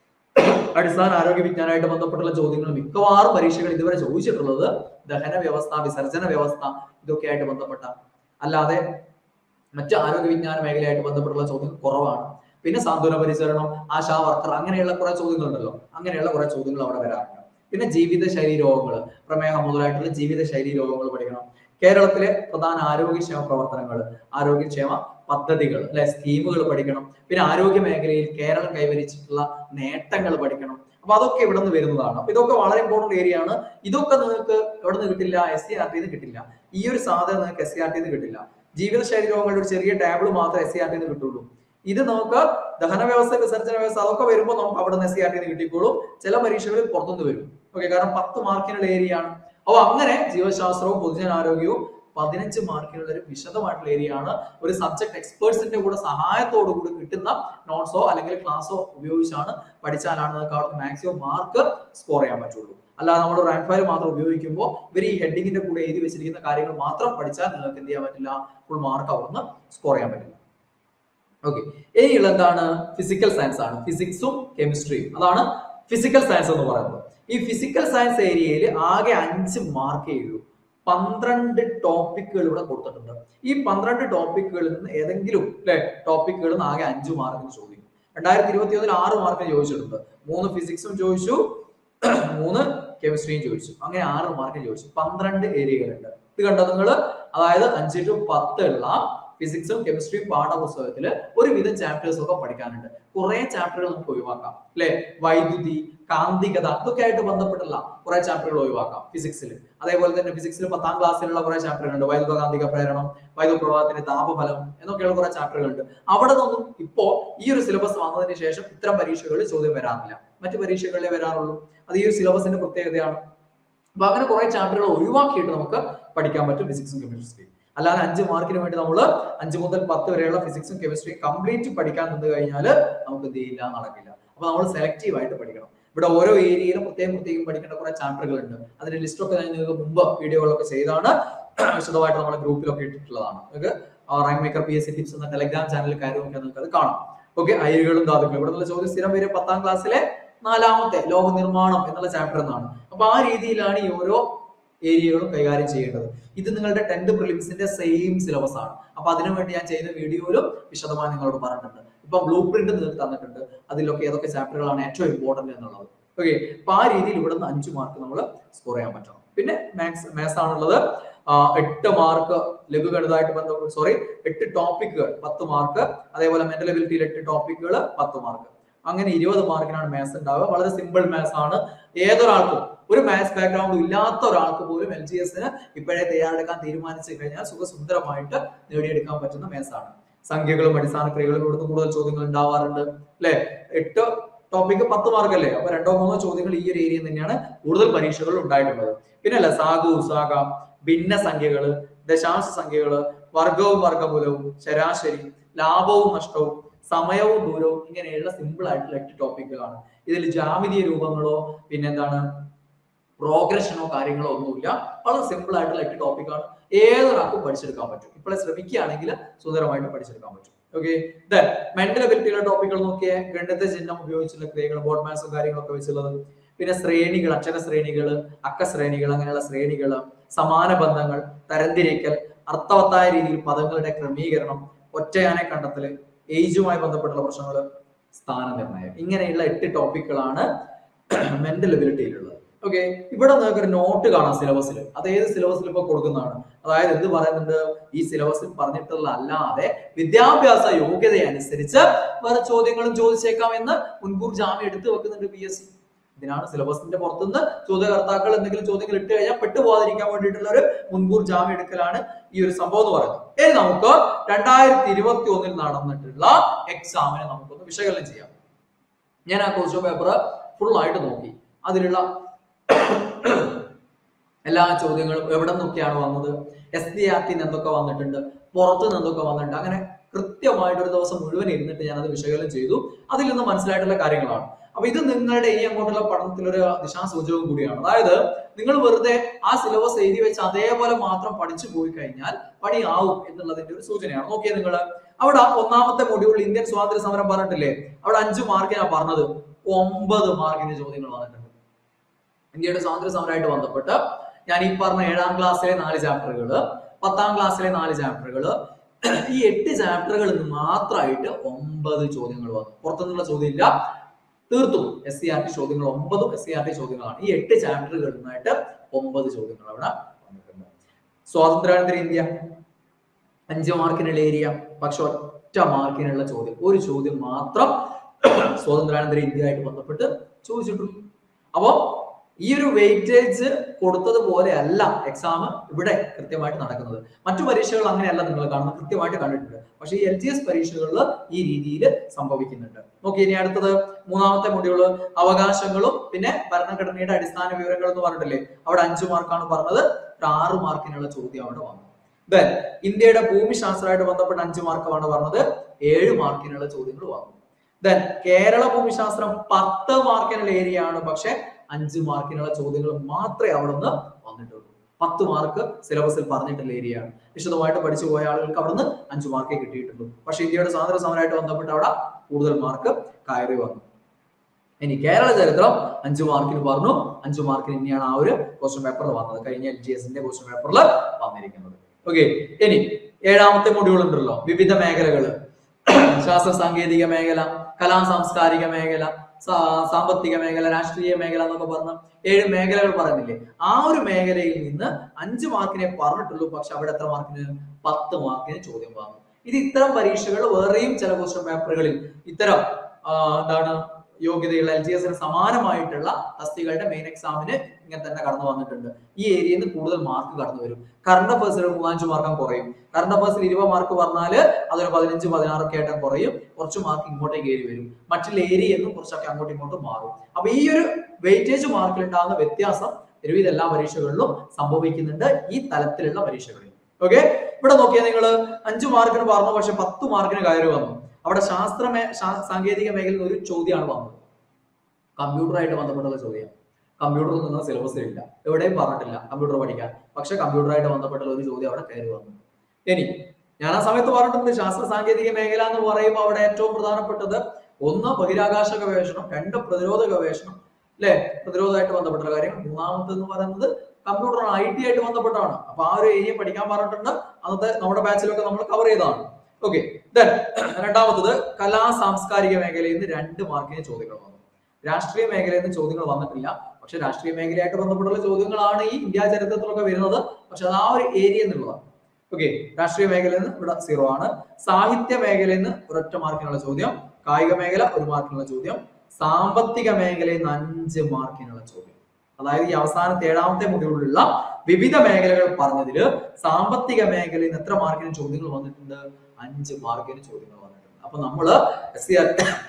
അടിസ്ഥാന ആരോഗ്യ വിജ്ഞാനമായിട്ട് ബന്ധപ്പെട്ടുള്ള ചോദ്യങ്ങൾ മിക്കവാറും പരീക്ഷകൾ ഇതുവരെ ചോദിച്ചിട്ടുള്ളത് ദഹന വ്യവസ്ഥ വിസർജന വ്യവസ്ഥ ഇതൊക്കെ ആയിട്ട് ബന്ധപ്പെട്ട അല്ലാതെ മറ്റ് ആരോഗ്യ വിജ്ഞാന മേഖലയായിട്ട് ബന്ധപ്പെട്ടുള്ള ചോദ്യങ്ങൾ കുറവാണ് പിന്നെ സാന്ത്വന പരിചരണം ആശാ വർക്കർ അങ്ങനെയുള്ള കുറെ ചോദ്യങ്ങളുണ്ടല്ലോ അങ്ങനെയുള്ള കുറെ ചോദ്യങ്ങൾ അവിടെ വരാറുണ്ട് പിന്നെ ജീവിതശൈലി രോഗങ്ങൾ പ്രമേഹം മുതലായിട്ടുള്ള ജീവിതശൈലി രോഗങ്ങൾ പഠിക്കണം കേരളത്തിലെ പ്രധാന ആരോഗ്യക്ഷേമ പ്രവർത്തനങ്ങൾ ആരോഗ്യക്ഷേമ പദ്ധതികൾ അല്ലെ സ്കീമുകൾ പഠിക്കണം പിന്നെ ആരോഗ്യ മേഖലയിൽ കേരളം കൈവരിച്ചിട്ടുള്ള നേട്ടങ്ങൾ പഠിക്കണം അപ്പൊ അതൊക്കെ ഇവിടെ നിന്ന് വരുന്നതാണ് അപ്പൊ ഇതൊക്കെ വളരെ ഇമ്പോർട്ടന്റ് ഏരിയ ആണ് ഇതൊക്കെ നിങ്ങൾക്ക് എവിടെ നിന്ന് കിട്ടില്ല എസ് സി ആർ ടി കിട്ടില്ല ഈ ഒരു സാധനം നിങ്ങൾക്ക് എസ് സി ആർ ടി കിട്ടില്ല ജീവിതശൈലി രോഗങ്ങളുടെ ഒരു ചെറിയ ടേബിൾ മാത്രമേ എസ് സി ആർ ടി കിട്ടുള്ളൂ ഇത് നമുക്ക് ദഹന വ്യവസ്ഥ വിസർജന വ്യവസ്ഥ അതൊക്കെ വരുമ്പോൾ നമുക്ക് അവിടെ നിന്ന് എസ് സി ആർ ടി കിട്ടിക്കോളും ചില പരീക്ഷകളിൽ പുറത്തുനിന്ന് വരും ഓക്കെ കാരണം പത്ത് മാർക്കിനുള്ള ഏരിയ ആണ് അപ്പൊ അങ്ങനെ ജീവശാസ്ത്രവും പൊതുജനാരോഗ്യവും പതിനഞ്ച് മാർക്കിനുള്ള ഒരു വിശദമായിട്ടുള്ള ഏരിയ ആണ് ഒരു സബ്ജക്ട് എക്സ്പേർട്സിന്റെ കൂടെ സഹായത്തോടു കൂടി കിട്ടുന്ന നോട്ട്സോ അല്ലെങ്കിൽ ക്ലാസ്സോ ഉപയോഗിച്ചാണ് പഠിച്ചാലാണ് നിങ്ങൾക്ക് അവിടെ മാക്സിമം മാർക്ക് സ്കോർ ചെയ്യാൻ പറ്റുള്ളൂ അല്ലാതെ നമ്മൾ റാങ്ക് ഫയൽ മാത്രം ഉപയോഗിക്കുമ്പോൾ ഇവർ ഈ ഹെഡിങ്ങിന്റെ കൂടെ എഴുതി വെച്ചിരിക്കുന്ന കാര്യങ്ങൾ മാത്രം പഠിച്ചാൽ നിങ്ങൾക്ക് എന്ത് ചെയ്യാൻ പറ്റില്ല ഫുൾ മാർക്ക് അവിടുന്ന് സ്കോർ ചെയ്യാൻ പറ്റില്ല ഓക്കെ ഇനിയുള്ള എന്താണ് ഫിസിക്കൽ സയൻസ് ആണ് ഫിസിക്സും കെമിസ്ട്രിയും അതാണ് ഫിസിക്കൽ സയൻസ് എന്ന് പറയുന്നത് ഈ ഫിസിക്കൽ സയൻസ് ഏരിയയിൽ ആകെ അഞ്ച് മാർക്കേ ഉള്ളൂ പന്ത്രണ്ട് ടോപ്പിക്കുകൾ ഇവിടെ കൊടുത്തിട്ടുണ്ട് ഈ പന്ത്രണ്ട് ടോപ്പിക്കുകളിൽ നിന്ന് ഏതെങ്കിലും അല്ലെ ടോപ്പിക്കുകളിൽ നിന്ന് ആകെ അഞ്ച് മാർക്കിന് ചോദിക്കും രണ്ടായിരത്തി ഇരുപത്തി ഒന്നിൽ ആറ് മാർക്കിന് ചോദിച്ചിട്ടുണ്ട് മൂന്ന് ഫിസിക്സും ചോദിച്ചു മൂന്ന് കെമിസ്ട്രിയും ചോദിച്ചു അങ്ങനെ ആറ് മാർക്കിന് ചോദിച്ചു പന്ത്രണ്ട് ഏരിയകളുണ്ട് ഇത് കണ്ടോ നിങ്ങൾ അതായത് അഞ്ച് ടു പത്ത് ഉള്ള ഫിസിക്സും കെമിസ്ട്രിയും പാഠപുസ്തകത്തിൽ ഒരുവിധം ചാപ്റ്റേഴ്സ് ഒക്കെ പഠിക്കാനുണ്ട് കുറെ ചാപ്റ്ററുകൾ നമുക്ക് ഒഴിവാക്കാം അല്ലെ വൈദ്യുതി കാന്തികത ഇതൊക്കെ ആയിട്ട് ബന്ധപ്പെട്ടുള്ള കുറെ ചാപ്റ്ററുകൾ ഒഴിവാക്കാം ഫിസിക്സിൽ അതേപോലെ തന്നെ ഫിസിക്സിൽ പത്താം ക്ലാസ്സിലുള്ള കുറെ ചാപ്റ്ററുകളുണ്ട് വൈദ്യുത കാന്തിക പ്രേരണം വൈദ്യുത പ്രവാഹത്തിന്റെ താപഫലം എന്നൊക്കെയുള്ള കുറെ ചാപ്റ്ററുകളുണ്ട് അവിടെ നിന്നൊന്നും ഇപ്പോ ഈ ഒരു സിലബസ് വന്നതിന് ശേഷം ഇത്തരം പരീക്ഷകളിൽ ചോദ്യം വരാറില്ല മറ്റു പരീക്ഷകളിലേ വരാറുള്ളൂ അത് ഈ ഒരു സിലബസിന്റെ പ്രത്യേകതയാണ് അപ്പൊ അങ്ങനെ കുറെ ചാപ്റ്ററുകൾ ഒഴിവാക്കിയിട്ട് നമുക്ക് പഠിക്കാൻ പറ്റും ഫിസിക്സും കെമിസ്ട്രിയും അല്ലാതെ അഞ്ച് മാർക്കിന് വേണ്ടി നമ്മൾ അഞ്ച് മുതൽ പത്ത് വരെയുള്ള ഫിസിക്സും കെമിസ്ട്രിയും കംപ്ലീറ്റ് പഠിക്കാൻ നിന്ന് കഴിഞ്ഞാൽ നമുക്ക് എന്ത് ചെയ്യില്ല നടക്കില്ല അപ്പൊ നമ്മൾ സെലക്റ്റീവ് ആയിട്ട് പഠിക്കണം ഇവിടെ ഓരോ ഏരിയയിലും പ്രത്യേകം പ്രത്യേകം പഠിക്കേണ്ട കുറെ ചാപ്റ്ററുകൾ ഉണ്ട് അതിന്റെ ലിസ്റ്റ് ഒക്കെ ഞാൻ നിങ്ങൾക്ക് മുമ്പ് വീഡിയോകളൊക്കെ ചെയ്താണ് വിശദമായിട്ട് നമ്മുടെ ഗ്രൂപ്പിലൊക്കെ ഇട്ടിട്ടുള്ളതാണ് നിങ്ങൾക്ക് rank maker P S C tips എന്ന ടെലഗ്രാം ചാനലിൽ കയറി നോക്കിയാൽ നിങ്ങൾക്ക് അത് കാണാം ഓക്കെ അയിരുകളും ധാതുക്കളും ഇവിടെ നിന്നുള്ള ചോദ്യം സ്ഥിരം വരെ പത്താം ക്ലാസ്സിലെ നാലാമത്തെ ലോക നിർമ്മാണം എന്നുള്ള ചാപ്റ്റർ എന്നാണ് അപ്പൊ ആ രീതിയിലാണ് ഈ ഓരോ ഏരിയകളും കൈകാര്യം ചെയ്യേണ്ടത് ഇത് നിങ്ങളുടെ ടെൻത്ത് പ്രിലിംസിന്റെ സെയിം സിലബസ് ആണ് അപ്പൊ അതിനു വേണ്ടി ഞാൻ ചെയ്ത വീഡിയോയിലും വിശദമായി നിങ്ങളോട് പറഞ്ഞിട്ടുണ്ട് ഇപ്പൊ ബ്ലൂ പ്രിന്റ് നിങ്ങൾക്ക് തന്നിട്ടുണ്ട് അതിലൊക്കെ ഏതൊക്കെ ചാപ്റ്ററുകളാണ് ഏറ്റവും ഇമ്പോർട്ടന്റ് എന്നുള്ളത് ഓക്കെ അപ്പൊ ആ രീതിയിൽ ഇവിടെ നിന്ന് അഞ്ച് മാർക്ക് നമ്മൾ സ്കോർ ചെയ്യാൻ പറ്റണം പിന്നെ മാത്സ് മാത്സ് ആണുള്ളത് ആ, എട്ട് മാർക്ക് ലഘുഗണിതമായിട്ട് ബന്ധപ്പെട്ട് സോറി എട്ട് ടോപ്പിക്കുകൾ പത്ത് മാർക്ക് അതേപോലെ മെന്റൽ എബിലിറ്റിയിൽ എട്ട് ടോപ്പിക്കുകൾ പത്ത് മാർക്ക് അങ്ങനെ ഇരുപത് മാർക്കിനാണ് മാത്സ് ഉണ്ടാവുക വളരെ സിമ്പിൾ മാത്സ് ആണ് ഏതൊരാൾക്കും ഒരു മാത്സ് ബാക്ക്ഗ്രൗണ്ട് ഇല്ലാത്ത ഒരാൾക്ക് പോലും എൽ ജി എസിന് ഇപ്പോഴേ തയ്യാറെടുക്കാൻ തീരുമാനിച്ചു കഴിഞ്ഞാൽ സുഖസുന്ദരമായിട്ട് നേടിയെടുക്കാൻ പറ്റുന്ന മാത്സ് ആണ് സംഖ്യകളും അടിസ്ഥാന ക്രിയകളും ഇവിടുന്ന് കൂടുതൽ ചോദ്യങ്ങൾ ഉണ്ടാവാറുണ്ട് അല്ലെ എട്ട് ടോപ്പിക്ക് പത്ത് മാർക്ക് അല്ലേ അപ്പൊ രണ്ടോ മൂന്നോ ചോദ്യങ്ങൾ ഈ ഒരു ഏരിയയിൽ തന്നെയാണ് കൂടുതൽ പരീക്ഷകൾ ഉണ്ടായിട്ടുള്ളത് പിന്നെ അല്ല സാഗു ഉസാഗ ഭിന്ന സംഖ്യകള് ദശാംശ സംഖ്യകള് വർഗവും വർഗമൂലവും ശരാശരി ലാഭവും നഷ്ടവും സമയവും ദൂരവും ഇങ്ങനെയുള്ള സിമ്പിൾ ആയിട്ടുള്ള എട്ട് ടോപ്പിക്കുകളാണ് ഇതിൽ ജാമിതീയ രൂപങ്ങളോ പിന്നെന്താണ് പ്രോഗ്രഷനോ കാര്യങ്ങളോ ഒന്നുമില്ല വളരെ സിമ്പിൾ ആയിട്ടുള്ള എട്ട് ടോപ്പിക്കാണ് ഏതൊരാൾക്കും പഠിച്ചെടുക്കാൻ പറ്റും ഇപ്പോഴെ ശ്രമിക്കുകയാണെങ്കിൽ സുന്ദരമായിട്ട് പഠിച്ചെടുക്കാൻ പറ്റും ഓക്കെ ദെൻ മെന്റൽ എബിലിറ്റിയുള്ള ടോപ്പിക്കുകൾ നോക്കിയേ ഗണിത ചിഹ്നം ഉപയോഗിച്ചുള്ള ക്രിയകൾ ബോർഡ് മാത്സും കാര്യങ്ങളൊക്കെ വെച്ചുള്ളത് പിന്നെ ശ്രേണികൾ അക്ഷര ശ്രേണികൾ അക്ക ശ്രേണികൾ അങ്ങനെയുള്ള ശ്രേണികൾ സമാന ബന്ധങ്ങൾ തരംതിരിക്കൽ അർത്ഥവത്തായ രീതിയിൽ പദങ്ങളുടെ ക്രമീകരണം ഒറ്റയാനെ കണ്ടെത്തൽ ഏജുമായി ബന്ധപ്പെട്ടുള്ള പ്രശ്നങ്ങൾ സ്ഥാനനിർണ്ണയം ഇങ്ങനെയുള്ള എട്ട് ടോപ്പിക്കുകളാണ് മെന്റൽ എബിലിറ്റിയിലുള്ളത് ഓക്കെ ഇവിടെ നിങ്ങൾക്ക് ഒരു നോട്ട് കാണാം സിലബസിൽ അത് ഏത് സിലബസിൽ ഇപ്പൊ കൊടുക്കുന്നതാണ് അതായത് എന്ത് പറയുന്നുണ്ട് ഈ സിലബസിൽ പറഞ്ഞിട്ടുള്ള അല്ലാതെ വിദ്യാഭ്യാസ യോഗ്യത അനുസരിച്ച് വേറെ ചോദ്യങ്ങളും ചോദിച്ചേക്കാം എന്ന് മുൻകൂർ ജാമ്യം എടുത്തു വെക്കുന്നുണ്ട് പി എസ് സി ഇതിനാണ് സിലബസിന്റെ പുറത്തുനിന്ന് ചോദ്യകർത്താക്കൾ എന്തെങ്കിലും ചോദ്യങ്ങൾ ഇട്ട് കഴിഞ്ഞാൽ പെട്ടുപോകാതിരിക്കാൻ വേണ്ടിയിട്ടുള്ള ഒരു മുൻകൂർ ജാമ്യം എടുക്കലാണ് ഈ ഒരു സംഭവം എന്ന് പറയുന്നത് ഇനി നമുക്ക് രണ്ടായിരത്തി ഇരുപത്തി ഒന്നിൽ നടന്നിട്ടുള്ള എക്സാമിനെ നമുക്കൊന്ന് വിശകലനം ചെയ്യാം ഞാൻ ആ ക്വസ്റ്റ്യൻ പേപ്പർ ഫുൾ ആയിട്ട് നോക്കി അതിലുള്ള എല്ലാ ചോദ്യങ്ങളും എവിടെ നിന്നൊക്കെയാണ് വന്നത് എസ് ഡി ആർ ടിന്ന് എന്തൊക്കെ വന്നിട്ടുണ്ട് പുറത്ത് നിന്ന് എന്തൊക്കെ വന്നിട്ടുണ്ട് അങ്ങനെ കൃത്യമായിട്ട് ഒരു ദിവസം മുഴുവൻ ഇരുന്നിട്ട് ഞാൻ അത് വിശകലനം ചെയ്തു അതിൽ നിന്ന് മനസ്സിലായിട്ടുള്ള കാര്യങ്ങളാണ് അപ്പൊ ഇത് നിങ്ങളുടെ ഈ അങ്ങോട്ടുള്ള പഠനത്തിലൊരു ദിശാസൂചകവും കൂടിയാണ് അതായത് നിങ്ങൾ വെറുതെ ആ സിലബസ് എഴുതി വെച്ച് അതേപോലെ മാത്രം പഠിച്ചു പോയി കഴിഞ്ഞാൽ പണിയാവും എന്നുള്ളതിന്റെ ഒരു സൂചനയാണ് നോക്കിയേ നിങ്ങൾ അവിടെ ഒന്നാമത്തെ മൊഡ്യൂളിൽ ഇന്ത്യൻ സ്വാതന്ത്ര്യ സമരം പറഞ്ഞിട്ടില്ലേ അവിടെ അഞ്ചു മാർക്കിനാ പറഞ്ഞത് ഒമ്പത് മാർക്കിന് ചോദ്യങ്ങൾ വന്നിട്ടുണ്ട് ഇന്ത്യയുടെ സ്വാതന്ത്ര്യ സമരമായിട്ട് ബന്ധപ്പെട്ട് ഞാൻ ഈ പറഞ്ഞ ഏഴാം ക്ലാസ്സിലെ നാല് ചാപ്റ്ററുകള് പത്താം ക്ലാസ്സിലെ നാല് ചാപ്റ്ററുകള് ഈ എട്ട് ചാപ്റ്ററുകളിൽ നിന്ന് മാത്രമായിട്ട് ഒമ്പത് ചോദ്യങ്ങൾ വന്നു പുറത്തുനിന്നുള്ള ചോദ്യം ഇല്ല തീർത്തും എസ് സി ആർ ടി ചോദ്യങ്ങൾ ഒമ്പതും എസ് സി ആർ ടി ചോദ്യങ്ങളാണ് ഈ എട്ട് ചാപ്റ്ററുകളിൽ നിന്നായിട്ട് ഒമ്പത് ചോദ്യങ്ങൾ അവിടെ വന്നിട്ടുണ്ട് സ്വാതന്ത്ര്യാനന്തര ഇന്ത്യ അഞ്ച് മാർക്കിനുള്ള ഏരിയ പക്ഷെ ഒറ്റ മാർക്കിനുള്ള ചോദ്യം ഒരു ചോദ്യം മാത്രം സ്വാതന്ത്ര്യാനന്തര ഇന്ത്യയായിട്ട് ബന്ധപ്പെട്ട് ചോദിച്ചിട്ടുള്ളൂ അപ്പോ ഈ ഒരു വെയിറ്റേജ് കൊടുത്തതുപോലെ അല്ല എക്സാം ഇവിടെ കൃത്യമായിട്ട് നടക്കുന്നത് മറ്റു പരീക്ഷകൾ അങ്ങനെയല്ല നിങ്ങൾ കാണുന്നത് കൃത്യമായിട്ട് കണ്ടിട്ടുണ്ട് പക്ഷേ ഈ എൽ ജി എസ് പരീക്ഷകളിൽ ഈ രീതിയിൽ സംഭവിക്കുന്നുണ്ട് നോക്കി ഇനി അടുത്തത് മൂന്നാമത്തെ മൊഡ്യൂള് അവകാശങ്ങളും പിന്നെ ഭരണഘടനയുടെ അടിസ്ഥാന വിവരങ്ങൾ എന്ന് പറഞ്ഞിട്ടില്ലേ അവിടെ അഞ്ചു മാർക്കാണ് പറഞ്ഞത് ഒരു ആറ് മാർക്കിനുള്ള ചോദ്യം അവിടെ വന്നു ദെൻ ഇന്ത്യയുടെ ഭൂമിശാസ്ത്രമായിട്ട് ബന്ധപ്പെട്ട അഞ്ചു മാർക്കമാണ് പറഞ്ഞത് ഏഴ് മാർക്കിനുള്ള ചോദ്യങ്ങൾ വന്നു ദെൻ കേരള ഭൂമിശാസ്ത്രം പത്ത് മാർക്കിനുള്ള ഏരിയ ആണ് പക്ഷെ അഞ്ച് മാർക്കിനുള്ള ചോദ്യങ്ങൾ മാത്രമേ അവിടെ നിന്ന് വന്നിട്ടുള്ളൂ പത്ത് മാർക്ക് സിലബസിൽ പറഞ്ഞിട്ടുള്ള ഏരിയ ആണ് വിശദമായിട്ട് പഠിച്ചു പോയ ആളുകൾക്ക് അവിടുന്ന് അഞ്ച് മാർക്കേ കിട്ടിയിട്ടുള്ളൂ പക്ഷെ ഇന്ത്യയുടെ സ്വാതന്ത്ര്യ സമരമായിട്ട് ബന്ധപ്പെട്ട് അവിടെ കൂടുതൽ മാർക്ക് കയറി വന്നു ഇനി കേരള ചരിത്രം അഞ്ചു മാർക്കിന് പറഞ്ഞു അഞ്ചു മാർക്കിന് ഇനിയാണ് ആ ഒരു ക്വസ്റ്റ്യൻ പേപ്പറിൽ വന്നത് കഴിഞ്ഞ എൽ ജി എസിന്റെ ക്വസ്റ്റ്യൻ പേപ്പറിൽ വന്നിരിക്കുന്നത് ഓക്കെ ഇനി ഏഴാമത്തെ മൊഡ്യൂൾ ഉണ്ടല്ലോ വിവിധ മേഖലകള് ശാസ്ത്ര സാങ്കേതിക മേഖല കലാ സാംസ്കാരിക മേഖല സാ- സാമ്പത്തിക മേഖല രാഷ്ട്രീയ മേഖല എന്നൊക്കെ പറഞ്ഞ ഏഴ് മേഖലകൾ പറയുന്നില്ലേ ആ ഒരു മേഖലയിൽ നിന്ന് അഞ്ച് മാർക്കിനെ പറഞ്ഞിട്ടുള്ളൂ പക്ഷെ അവിടെ എത്ര മാർക്കിന് പത്ത് മാർക്കിന് ചോദ്യം വന്നു ഇത് ഇത്തരം പരീക്ഷകൾ വേറെയും ചില ക്വസ്റ്റ്യൻ പേപ്പറുകളിൽ ഇത്തരം ആ, എന്താണ് യോഗ്യതയുള്ള എൽ ജി എസിന് സമാനമായിട്ടുള്ള തസ്തികളുടെ മെയിൻ എക്സാമിന് ഇങ്ങനെ തന്നെ കടന്നു വന്നിട്ടുണ്ട് ഈ ഏരിയയിൽ നിന്ന് കൂടുതൽ മാർക്ക് കടന്നു വരും കറണ്ട് അഫേഴ്സിൽ മൂന്നഞ്ച് മാർക്കം കുറയും കറണ്ട് അഫേഴ്സിൽ ഇരുപത് മാർക്ക് പറഞ്ഞാൽ അതൊരു പതിനഞ്ച് പതിനാറൊക്കെ ആയിട്ട് കുറയും കുറച്ച് മാർക്ക് ഇങ്ങോട്ടേക്ക് കയറി വരും മറ്റുള്ള ഏരിയയിൽ നിന്നും കുറച്ചൊക്കെ അങ്ങോട്ടും ഇങ്ങോട്ടും മാറും അപ്പൊ ഈ ഒരു വെയിറ്റേജ് മാർക്കിൽ ഉണ്ടാകുന്ന വ്യത്യാസം ഒരുവിധ എല്ലാ പരീക്ഷകളിലും സംഭവിക്കുന്നുണ്ട് ഈ തലത്തിലുള്ള പരീക്ഷകളിൽ ഓക്കെ ഇവിടെ നോക്കിയാൽ നിങ്ങൾ അഞ്ചു മാർക്കിന് പറഞ്ഞു പക്ഷെ പത്ത് മാർക്കിന് കയറി വന്നു അവിടെ ശാസ്ത്ര മേ ശാ- സാങ്കേതിക മേഖലയിൽ ഒരു ചോദ്യമാണ് വന്നത് കമ്പ്യൂട്ടറായിട്ട് ബന്ധപ്പെട്ടുള്ള ചോദ്യം കമ്പ്യൂട്ടർ നിന്ന സിലബസിൽ ഇല്ല എവിടെയും പറഞ്ഞിട്ടില്ല കമ്പ്യൂട്ടർ പഠിക്കാൻ പക്ഷെ കമ്പ്യൂട്ടറായിട്ട് ബന്ധപ്പെട്ടുള്ള ഒരു ചോദ്യം അവിടെ കയറി വന്നു ഇനി ഞാൻ ആ സമയത്ത് പറഞ്ഞിട്ടുണ്ട് ശാസ്ത്ര സാങ്കേതിക മേഖല എന്ന് പറയുമ്പോൾ അവിടെ ഏറ്റവും പ്രധാനപ്പെട്ടത് ഒന്ന് ബഹിരാകാശ ഗവേഷണം രണ്ട് പ്രതിരോധ ഗവേഷണം അല്ലെ പ്രതിരോധമായിട്ട് ബന്ധപ്പെട്ട കാര്യങ്ങൾ മൂന്നാമത്തെ എന്ന് പറയുന്നത് കമ്പ്യൂട്ടർ ഐ ടി ആയിട്ട് ബന്ധപ്പെട്ടാണ് അപ്പൊ ആ ഒരു ഏരിയ പഠിക്കാൻ പറഞ്ഞിട്ടുണ്ട് അന്നത്തെ നമ്മുടെ ബാച്ചിലൊക്കെ നമ്മൾ കവർ ചെയ്തതാണ് ഓക്കെ ദെൻ രണ്ടാമത്തത് കലാ സാംസ്കാരിക മേഖലയിൽ നിന്ന് രണ്ട് മാർക്കിന് ചോദ്യങ്ങൾ വന്നു രാഷ്ട്രീയ മേഖലയിൽ നിന്ന് ചോദ്യങ്ങൾ വന്നിട്ടില്ല പക്ഷെ രാഷ്ട്രീയ മേഖലയായിട്ട് ബന്ധപ്പെട്ടുള്ള ചോദ്യങ്ങളാണ് ഈ ഇന്ത്യ ചരിത്രത്തിലൊക്കെ വരുന്നത് പക്ഷെ അത് ആ ഒരു ഏരിയ എന്നുള്ളതാണ് ഓക്കെ രാഷ്ട്രീയ മേഖലയിൽ നിന്ന് ഇവിടെ സീറോ ആണ് സാഹിത്യ മേഖലയിൽ നിന്ന് ഒരൊറ്റ മാർക്കിനുള്ള ചോദ്യം കായിക മേഖല ഒരു മാർക്കിനുള്ള ചോദ്യം സാമ്പത്തിക മേഖലയിൽ നിന്ന് അഞ്ച് മാർക്കിനുള്ള ചോദ്യം അതായത് ഈ അവസാനത്തെ ഏഴാമത്തെ മൊഡ്യൂളിലുള്ള വിവിധ മേഖലകൾ പറഞ്ഞതില് സാമ്പത്തിക മേഖലയിൽ നിന്ന് എത്ര മാർക്കിന് ചോദ്യങ്ങൾ വന്നിട്ടുണ്ട് അഞ്ച് മാർക്കിന് ചോദ്യങ്ങൾ വന്നിട്ടുണ്ട് അപ്പൊ നമ്മള് എസ് സി ആർ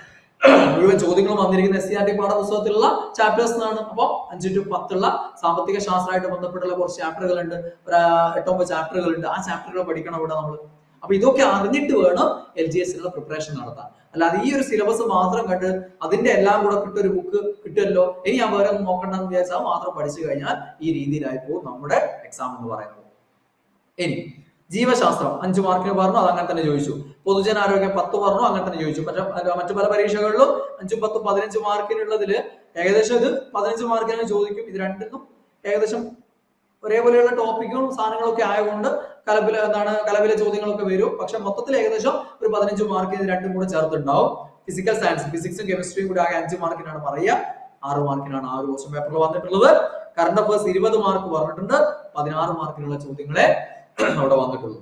മുഴുവൻ ചോദ്യങ്ങളും വന്നിരിക്കുന്ന എസ് സി ആർ ടി പാഠപുസ്തകത്തിലുള്ള ചാപ്റ്റേഴ്സ് എന്നാണ് അപ്പോൾ അഞ്ച് ടു പത്തുള്ള സാമ്പത്തിക ശാസ്ത്രമായിട്ട് ബന്ധപ്പെട്ടുള്ള കുറച്ച് ചാപ്റ്ററുകൾ ഉണ്ട് ഒരു എട്ടൊമ്പത് ചാപ്റ്ററുകൾ ഉണ്ട് ആ ചാപ്റ്ററുകൾ പഠിക്കണം ഇവിടെ നമ്മൾ അപ്പൊ ഇതൊക്കെ അറിഞ്ഞിട്ട് വേണം എൽ ജി എസിനുള്ള പ്രിപ്പറേഷൻ നടത്താൻ അല്ലാതെ ഈ ഒരു സിലബസ് മാത്രം കണ്ട് അതിന്റെ എല്ലാം കൂടെ കിട്ട ഒരു ബുക്ക് കിട്ടുമല്ലോ ഇനി ഞാൻ വേറെ ഒന്നും നോക്കണ്ടെന്ന് വിചാരിച്ചാൽ മാത്രം പഠിച്ചു കഴിഞ്ഞാൽ ഈ രീതിയിലായി പോകും നമ്മുടെ എക്സാം എന്ന് പറയുന്നത് ഇനി ജീവശാസ്ത്രം അഞ്ചു മാർക്കിന് പറഞ്ഞു അത് അങ്ങനെ തന്നെ ചോദിച്ചു പൊതുജനാരോഗ്യം പത്ത് പറഞ്ഞു അങ്ങനെ തന്നെ ചോദിച്ചു മറ്റേ അല്ല, മറ്റു പല പരീക്ഷകളിലും അഞ്ചും പത്തും പതിനഞ്ച് മാർക്കിനുള്ളതില് ഏകദേശം ഇത് പതിനഞ്ച് മാർക്കിന് ചോദിക്കും ഇത് രണ്ടിനും ഏകദേശം ഒരേപോലെയുള്ള ടോപ്പിക്കുകളും സാധനങ്ങളൊക്കെ ആയതുകൊണ്ട് കലപില എന്താണ് കലപില ചോദ്യങ്ങളൊക്കെ വരും പക്ഷെ മൊത്തത്തിൽ ഏകദേശം ഒരു പതിനഞ്ച് മാർക്കിന് ഇത് രണ്ടും കൂടെ ചേർത്തുണ്ടാവും ഫിസിക്കൽ സയൻസ് ഫിസിക്സും കെമിസ്ട്രിയും കൂടി ആകെ അഞ്ച് മാർക്കിനാണ് പറയുക ആറ് മാർക്കിനാണ് ആ ഒരു ക്വസ്റ്റ്യൻ പേപ്പറിൽ വന്നിട്ടുള്ളത് കറണ്ട് അഫേഴ്സ് ഇരുപത് മാർക്ക് പറഞ്ഞിട്ടുണ്ട് പതിനാറ് മാർക്കിനുള്ള ചോദ്യങ്ങളെ അവിടെ വന്നിട്ടുള്ളൂ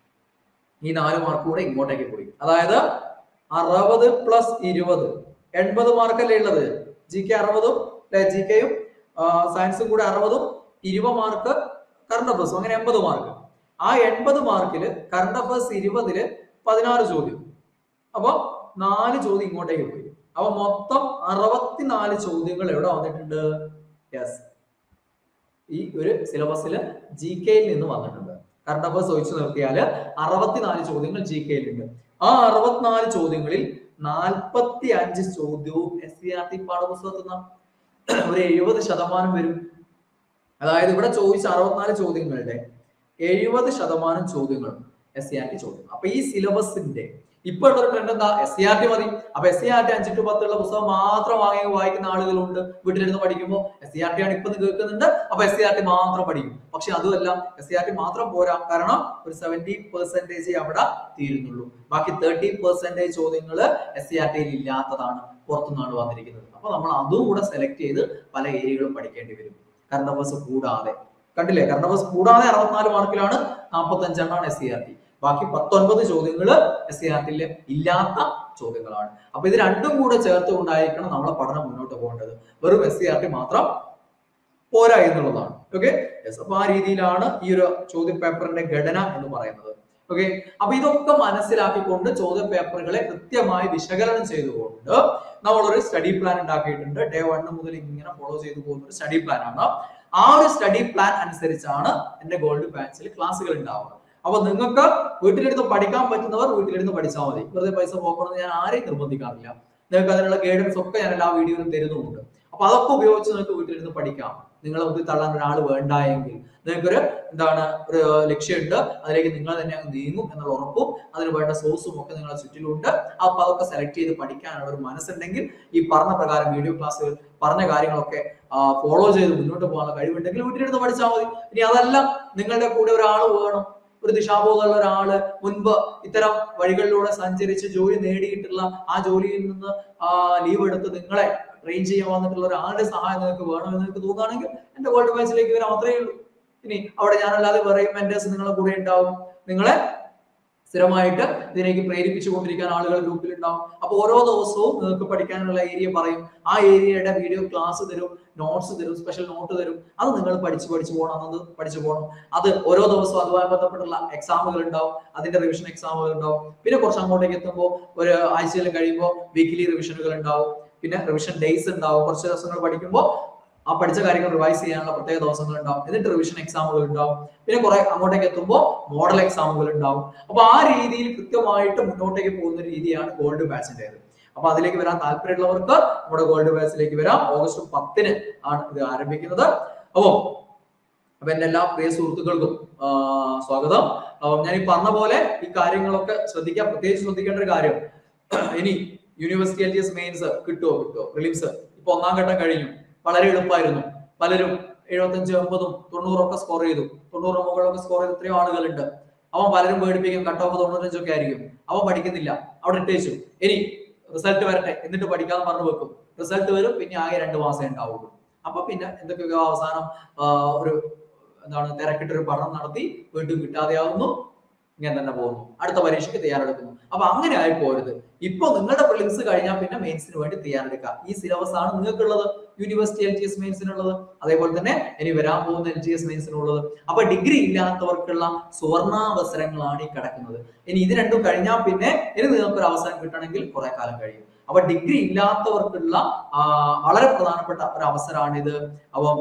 ഈ നാല് മാർക്ക് കൂടെ ഇങ്ങോട്ടേക്ക് പോയി അതായത് അറുപത് പ്ലസ് ഇരുപത് എൺപത് മാർക്കല്ലേ ഉള്ളത് ജി കെ അറുപതും ജി കെയും സയൻസും കൂടെ അറുപതും ഇരുപത് മാർക്ക് കറണ്ട് അഫേഴ്സും അങ്ങനെ എൺപത് മാർക്ക് ആ എൺപത് മാർക്കില് കറണ്ട് അഫേഴ്സ് ഇരുപതില് പതിനാറ് ചോദ്യം അപ്പൊ നാല് ചോദ്യം ഇങ്ങോട്ടേക്ക് പോയി അപ്പൊ മൊത്തം അറുപത്തിനാല് ചോദ്യങ്ങൾ എവിടെ വന്നിട്ടുണ്ട് യെസ് ഈ ഒരു സിലബസിൽ ജി കെയിൽ നിന്ന് വന്നിട്ടുണ്ട് കറണ്ട് അഫേഴ്സ് ഒഴിച്ചു നിർത്തിയാൽ അറുപത്തിനാല് ചോദ്യങ്ങൾ ജി കെയിലുണ്ട് ആ അറുപത്തിനാല് ചോദ്യങ്ങളിൽ നാൽപ്പത്തി അഞ്ച് ചോദ്യവും എസ് സി ആർ ടി പാഠപുസ്തകത്തിൽ നിന്ന് ഒരു എഴുപത് ശതമാനം വരും അതായത് ഇവിടെ ചോദിച്ച അറുപത്തിനാല് ചോദ്യങ്ങളുടെ എഴുപത് ശതമാനം ചോദ്യങ്ങളും എസ് സി ആർ ടി ചോദ്യം അപ്പൊ ഈ സിലബസിന്റെ ഇപ്പൊ ഉള്ള ഒരു ട്രെൻഡ് എന്താ എസ് സി ആർ ടി മതി അപ്പൊ എസ് സി ആർ ടി അഞ്ച് ടു പത്തുള്ള പുസ്തകം മാത്രം വാങ്ങി വായിക്കുന്ന ആളുകളുണ്ട് വീട്ടിലിരുന്ന് പഠിക്കുമ്പോൾ എസ് സി ആർ ടി ആണ് ഇപ്പൊ കേൾക്കുന്നുണ്ട് അപ്പൊ എസ് സി ആർ ടി മാത്രം പഠിക്കും പക്ഷെ അതുമല്ല എസ് സി ആർ ടി മാത്രം പോരാ കാരണം ഒരു സെവന്റി പെർസെന്റേജ് അവിടെ തീരുന്നുള്ളൂ ബാക്കി തേർട്ടി പെർസെന്റേജ് ചോദ്യങ്ങൾ എസ് സി ആർ ടിയിൽ ഇല്ലാത്തതാണ് പുറത്തുനിന്നാണ് വന്നിരിക്കുന്നത് അപ്പൊ നമ്മൾ അതും കൂടെ സെലക്ട് ചെയ്ത് പല ഏരിയകളും പഠിക്കേണ്ടി വരും കറണ്ട് അഫേഴ്സ് കൂടാതെ കണ്ടില്ലേ കറണ്ട് അഫേഴ്സ് കൂടാതെ അറുപത്തിനാല് മാർക്കിലാണ് നാൽപ്പത്തി അഞ്ചെണ്ണാണ് എസ് സി ആർ ടി ബാക്കി പത്തൊൻപത് ചോദ്യങ്ങൾ എസ് സി ആർ ടിയിൽ ഇല്ലാത്ത ചോദ്യങ്ങളാണ് അപ്പൊ ഇത് രണ്ടും കൂടെ ചേർത്ത് കൊണ്ടായിരിക്കണം നമ്മളെ പഠനം മുന്നോട്ട് പോകേണ്ടത് വെറും എസ് സി ആർ ടി മാത്രം പോരാ എന്നുള്ളതാണ് ഓക്കെ യെസ് അപ്പൊ ആ രീതിയിലാണ് ഈ ഒരു ചോദ്യ പേപ്പറിന്റെ ഘടന എന്ന് പറയുന്നത് ഓക്കെ അപ്പൊ ഇതൊക്കെ മനസ്സിലാക്കിക്കൊണ്ട് ചോദ്യ പേപ്പറുകളെ കൃത്യമായി വിശകലനം ചെയ്തുകൊണ്ട് നമ്മളൊരു സ്റ്റഡി പ്ലാൻ ഉണ്ടാക്കിയിട്ടുണ്ട് ഡേ വൺ മുതൽ ഇങ്ങനെ ഫോളോ ചെയ്തു പോകുന്ന ഒരു സ്റ്റഡി പ്ലാൻ ആണ് ആ ഒരു സ്റ്റഡി പ്ലാൻ അനുസരിച്ചാണ് എന്റെ ഗോൾഡ് ബാച്ചിൽ ക്ലാസ്സുകൾ ഉണ്ടാവുക അപ്പൊ നിങ്ങൾക്ക് വീട്ടിലിരുന്ന് പഠിക്കാൻ പറ്റുന്നവർ വീട്ടിലിരുന്ന് പഠിച്ചാൽ മതി വെറുതെ പൈസ പോക്കണമെന്ന് ഞാൻ ആരെയും നിർബന്ധിക്കാറില്ല നിങ്ങൾക്ക് അതിനുള്ള ഗൈഡൻസ് ഒക്കെ ഞാൻ എല്ലാ വീഡിയോയിലും തരുന്നുമുണ്ട് അപ്പൊ അതൊക്കെ ഉപയോഗിച്ച് നിങ്ങൾക്ക് വീട്ടിലിരുന്ന് പഠിക്കാം നിങ്ങളെ മുന്നിൽ തള്ളാൻ ഒരാൾ വേണ്ട എങ്കിൽ നിങ്ങൾക്കൊരു എന്താണ് ഒരു ലക്ഷ്യമുണ്ട് അതിലേക്ക് നിങ്ങൾ തന്നെ അങ്ങ് നീങ്ങും എന്നുള്ള ഉറപ്പും അതിന് വേണ്ട സോഴ്സും ഒക്കെ നിങ്ങളെ ചുറ്റിലുണ്ട് അപ്പൊ അതൊക്കെ സെലക്ട് ചെയ്ത് പഠിക്കാനുള്ള ഒരു മനസ്സുണ്ടെങ്കിൽ ഈ പറഞ്ഞ പ്രകാരം വീഡിയോ ക്ലാസ്സുകൾ പറഞ്ഞ കാര്യങ്ങളൊക്കെ ഫോളോ ചെയ്ത് മുന്നോട്ട് പോകാനുള്ള കഴിവുണ്ടെങ്കിൽ വീട്ടിലിരുന്ന് പഠിച്ചാൽ മതി ഇനി അതല്ല നിങ്ങളുടെ കൂടെ ഒരാൾ വേണം ഒരു ദിശാബോധമുള്ള ഒരാള് മുൻപ് ഇത്തരം വഴികളിലൂടെ സഞ്ചരിച്ച് ജോലി നേടിയിട്ടുള്ള ആ ജോലിയിൽ നിന്ന് ലീവ് എടുത്ത് നിങ്ങളെ ട്രെയിൻ ചെയ്യാൻ വന്നിട്ടുള്ള ഒരാളുടെ സഹായം നിങ്ങൾക്ക് വേണമെന്ന് നിങ്ങൾക്ക് തോന്നുകയാണെങ്കിൽ എന്റെ ഗോൾഡ് ബാച്ചിലേക്ക് വരാം അത്രയേ ഉള്ളൂ ഇനി അവിടെ ഞാനല്ലാതെ വേറെ മെന്റേഴ്സ് നിങ്ങളെ കൂടെ ഉണ്ടാവും നിങ്ങളെ സ്ഥിരമായിട്ട് ഇതിലേക്ക് പ്രേരിപ്പിച്ചുകൊണ്ടിരിക്കാൻ ആളുകൾ ഗ്രൂപ്പിൽ ഉണ്ടാവും അപ്പൊ ഓരോ ദിവസവും നിങ്ങൾക്ക് പഠിക്കാനുള്ള ഏരിയ പറയും ആ ഏരിയയുടെ വീഡിയോ ക്ലാസ് തരും നോട്ട്സ് തരും സ്പെഷ്യൽ നോട്ട് തരും അത് നിങ്ങൾ പഠിച്ച് പഠിച്ചു പോകണം അത് പഠിച്ചു പോകണം അത് ഓരോ ദിവസവും അതുമായി ബന്ധപ്പെട്ടുള്ള എക്സാമുകൾ ഉണ്ടാവും അതിന്റെ റിവിഷൻ എക്സാമുകൾ ഉണ്ടാവും പിന്നെ കുറച്ച് അങ്ങോട്ടേക്ക് എത്തുമ്പോൾ ഒരു ആഴ്ചയിൽ കഴിയുമ്പോൾ വീക്കിലി റിവിഷനുകൾ ഉണ്ടാവും പിന്നെ റിവിഷൻ ഡേയ്സ് ഉണ്ടാവും കുറച്ച് ദിവസങ്ങൾ പഠിക്കുമ്പോൾ ആ പഠിച്ച കാര്യങ്ങൾ റിവൈസ് ചെയ്യാനുള്ള പ്രത്യേക ദിവസങ്ങൾ ഉണ്ടാവും എന്നിട്ട് റിവിഷൻ എക്സാമുകൾ ഉണ്ടാവും പിന്നെ കുറെ അങ്ങോട്ടേക്ക് എത്തുമ്പോൾ മോഡൽ എക്സാമുകൾ ഉണ്ടാവും അപ്പൊ ആ രീതിയിൽ കൃത്യമായിട്ട് മുന്നോട്ടേക്ക് പോകുന്ന രീതിയാണ് ഗോൾഡ് ബാച്ചിന്റേത് അപ്പൊ അതിലേക്ക് വരാൻ താല്പര്യമുള്ളവർക്ക് നമ്മുടെ ഗോൾഡ് ബാച്ചിലേക്ക് വരാം ഓഗസ്റ്റ് പത്തിന് ആണ് ഇത് ആരംഭിക്കുന്നത് അപ്പോ അപ്പൊ എന്റെ എല്ലാ പ്രിയ സുഹൃത്തുക്കൾക്കും ആ, സ്വാഗതം ആ, ഞാൻ ഈ പറഞ്ഞ പോലെ ഈ കാര്യങ്ങളൊക്കെ ശ്രദ്ധിക്കുക പ്രത്യേകിച്ച് ശ്രദ്ധിക്കേണ്ട ഒരു കാര്യം ഇനി university L G S mains കിട്ടുമോ കിട്ടുമോ പ്രിലിംസ് ഇപ്പൊ ഒന്നാം ഘട്ടം കഴിഞ്ഞു വളരെ എളുപ്പമായിരുന്നു പലരും എഴുപത്തഞ്ച് എൺപതും തൊണ്ണൂറും ഒക്കെ സ്കോർ ചെയ്തു തൊണ്ണൂറ് മുകളിലൊക്കെ സ്കോർ ചെയ്ത എത്രയോ ആളുകളുണ്ട് അവൻ പലരും പേടിപ്പിക്കും കട്ട് ഓഫ് തൊണ്ണൂറ്റഞ്ചൊക്കെ ആയിരിക്കും അവൻ പഠിക്കുന്നില്ല അവിടെ ഇട്ടേച്ചു ഇനി റിസൾട്ട് വരട്ടെ എന്നിട്ട് പഠിക്കാന്ന് പറഞ്ഞു വെക്കും റിസൾട്ട് വരും പിന്നെ ആകെ രണ്ട് മാസമേ ഉണ്ടാവുള്ളൂ അപ്പൊ പിന്നെ എന്തൊക്കെയോ അവസാനം ആ, ഒരു എന്താണ് തിരക്കിട്ടൊരു പഠനം നടത്തി വീണ്ടും കിട്ടാതെയാവുന്നു ഇങ്ങനെ തന്നെ പോകുന്നു അടുത്ത പരീക്ഷയ്ക്ക് തയ്യാറെടുക്കുന്നു അപ്പൊ അങ്ങനെ ആയി പോരുത് ഇപ്പൊ നിങ്ങളുടെ പ്രിലിംസ് കഴിഞ്ഞാൽ പിന്നെ മെയിൻസിന് വേണ്ടി തയ്യാറെടുക്കുക ഈ സിലബസ് ആണ് നിങ്ങൾക്കുള്ളത് യൂണിവേഴ്സിറ്റി എൽ ജി എസ് മെയിൻസിനുള്ളത് അതേപോലെ തന്നെ ഇനി വരാൻ പോകുന്ന എൽ ജി എസ് മെയിൻസിനുള്ളത് അപ്പൊ ഡിഗ്രി ഇല്ലാത്തവർക്കുള്ള സുവർണാവസരങ്ങളാണ് ഈ കിടക്കുന്നത് ഇനി ഇത് രണ്ടും കഴിഞ്ഞാൽ പിന്നെ ഇനി നിങ്ങൾക്ക് ഒരു അവസരം കിട്ടണമെങ്കിൽ കുറെ കാലം കഴിയും അപ്പൊ ഡിഗ്രി ഇല്ലാത്തവർക്കുള്ള ആ, വളരെ പ്രധാനപ്പെട്ട ഒരു അവസരമാണിത് അപ്പം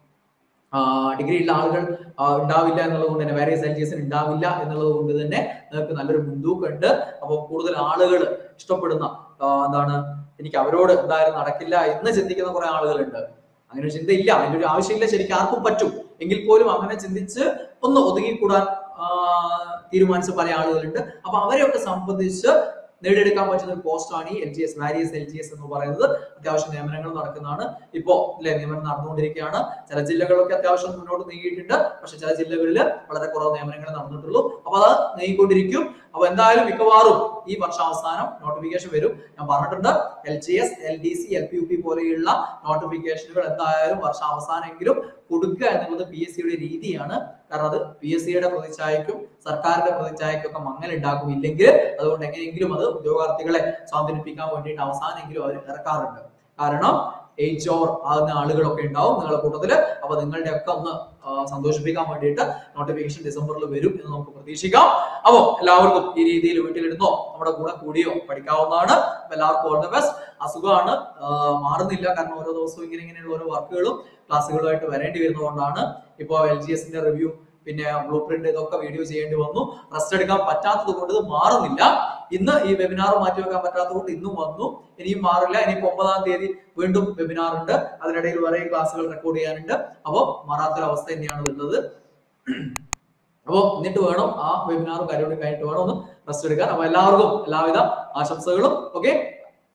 ഡിഗ്രി ഉള്ള ആളുകൾ ആ, ഉണ്ടാവില്ല എന്നുള്ളത് കൊണ്ട് തന്നെ വേറെ എൽ ജി എസിന് ഉണ്ടാവില്ല എന്നുള്ളത് കൊണ്ട് തന്നെ നിങ്ങൾക്ക് നല്ലൊരു മുൻതൂക്കം ഉണ്ട് അപ്പോൾ കൂടുതൽ ആളുകൾ ഇഷ്ടപ്പെടുന്ന ആ, എന്താണ് എനിക്ക് അവരോട് എന്തായാലും നടക്കില്ല എന്ന് ചിന്തിക്കുന്ന കുറെ ആളുകളുണ്ട് അങ്ങനെ ഒരു ചിന്തയില്ല അതിന്റെ ഒരു ആവശ്യമില്ല ശരിക്കും ആർക്കും പറ്റും എങ്കിൽ പോലും അങ്ങനെ ചിന്തിച്ച് ഒന്ന് ഒതുങ്ങിക്കൂടാൻ ആ, തീരുമാനിച്ച പല ആളുകളുണ്ട് അപ്പൊ അവരെയൊക്കെ സംബന്ധിച്ച് നേടിയെടുക്കാൻ പറ്റുന്ന ഒരു പോസ്റ്റാണ് ഈ L G S warriors L G S എന്ന് പറയുന്നത് അത്യാവശ്യം നിയമനങ്ങൾ നടക്കുന്നതാണ് ഇപ്പോ അല്ലെ നിയമനം നടന്നുകൊണ്ടിരിക്കുകയാണ് ചില ജില്ലകളിലൊക്കെ അത്യാവശ്യം മുന്നോട്ട് നീങ്ങിയിട്ടുണ്ട് പക്ഷെ ചില ജില്ലകളിൽ വളരെ കുറവ് നിയമനങ്ങൾ നടന്നിട്ടുള്ളൂ അപ്പൊ അത് നീങ്ങിക്കൊണ്ടിരിക്കും അപ്പൊ എന്തായാലും മിക്കവാറും ഈ വർഷാവസാനം നോട്ടിഫിക്കേഷൻ വരും ഞാൻ പറഞ്ഞിട്ടുണ്ട് L G S L D C L P U P പോലെയുള്ള നോട്ടിഫിക്കേഷനുകൾ എന്തായാലും വർഷാവസാനെങ്കിലും കൊടുക്കുക എന്നുള്ളത് പി എസ് സിയുടെ രീതിയാണ് കാരണം അത് പി എസ് സിയുടെ പ്രതിച്ഛായക്കും സർക്കാരിന്റെ പ്രതിച്ഛായക്കും ഒക്കെ മങ്ങലുണ്ടാക്കും ഇല്ലെങ്കിൽ അതുകൊണ്ട് എങ്ങനെയെങ്കിലും അത് ഉദ്യോഗാർത്ഥികളെ സ്വാധീനിപ്പിക്കാൻ വേണ്ടിയിട്ട് അവസാനെങ്കിലും അവർ ഇറക്കാറുണ്ട് കാരണം ഏജ് ഓവർ ആകുന്ന ആളുകളൊക്കെ ഉണ്ടാവും നിങ്ങളുടെ കൂട്ടത്തില് അപ്പൊ നിങ്ങളുടെ ഒക്കെ ഒന്ന് ആ, സന്തോഷിപ്പിക്കാൻ വേണ്ടിയിട്ട് നോട്ടിഫിക്കേഷൻ ഡിസംബറിൽ വരും എന്ന് നമുക്ക് പ്രതീക്ഷിക്കാം അപ്പോ എല്ലാവർക്കും ഈ രീതിയിൽ വീട്ടിലിരുന്നോ നമ്മുടെ കൂടെ കൂടിയോ പഠിക്കാവുന്നതാണ് അപ്പൊ എല്ലാവർക്കും ഓൾ ദ ബെസ്റ്റ് അസുഖമാണ് ആ, മാറുന്നില്ല കാരണം ഓരോ ദിവസവും ഇങ്ങനെ ഇങ്ങനെയുള്ള ഓരോ വർക്കുകളും ക്ലാസ്സുകളുമായിട്ട് വരേണ്ടി വരുന്നതുകൊണ്ടാണ് ഇപ്പോൾ എൽ ജി എസിന്റെ റിവ്യൂ പിന്നെ ബ്ലൂ പ്രിന്റ് ഇതൊക്കെ വീഡിയോ ചെയ്യേണ്ടി വന്നു റെസ്റ്റ് എടുക്കാൻ പറ്റാത്തത് കൊണ്ട് ഇത് മാറുന്നില്ല ഇന്ന് ഈ വെബിനാർ മാറ്റി വെക്കാൻ പറ്റാത്തത് കൊണ്ട് ഇന്നും വന്നു ഇനിയും മാറില്ല ഇനിയിപ്പോ ഒമ്പതാം തീയതി വീണ്ടും വെബിനാർ ഉണ്ട് അതിനിടയിൽ വേറെ ക്ലാസ്സുകൾ റെക്കോർഡ് ചെയ്യാനുണ്ട് അപ്പോൾ മാറാത്തൊരവസ്ഥ തന്നെയാണ് വരുന്നത് അപ്പോൾ എന്നിട്ട് വേണം ആ വെബിനാർ കാര്യങ്ങൾ കഴിഞ്ഞിട്ട് വേണം ഒന്ന് റെസ്റ്റ് എടുക്കാൻ അപ്പൊ എല്ലാവർക്കും എല്ലാവിധ ആശംസകളും ഓക്കെ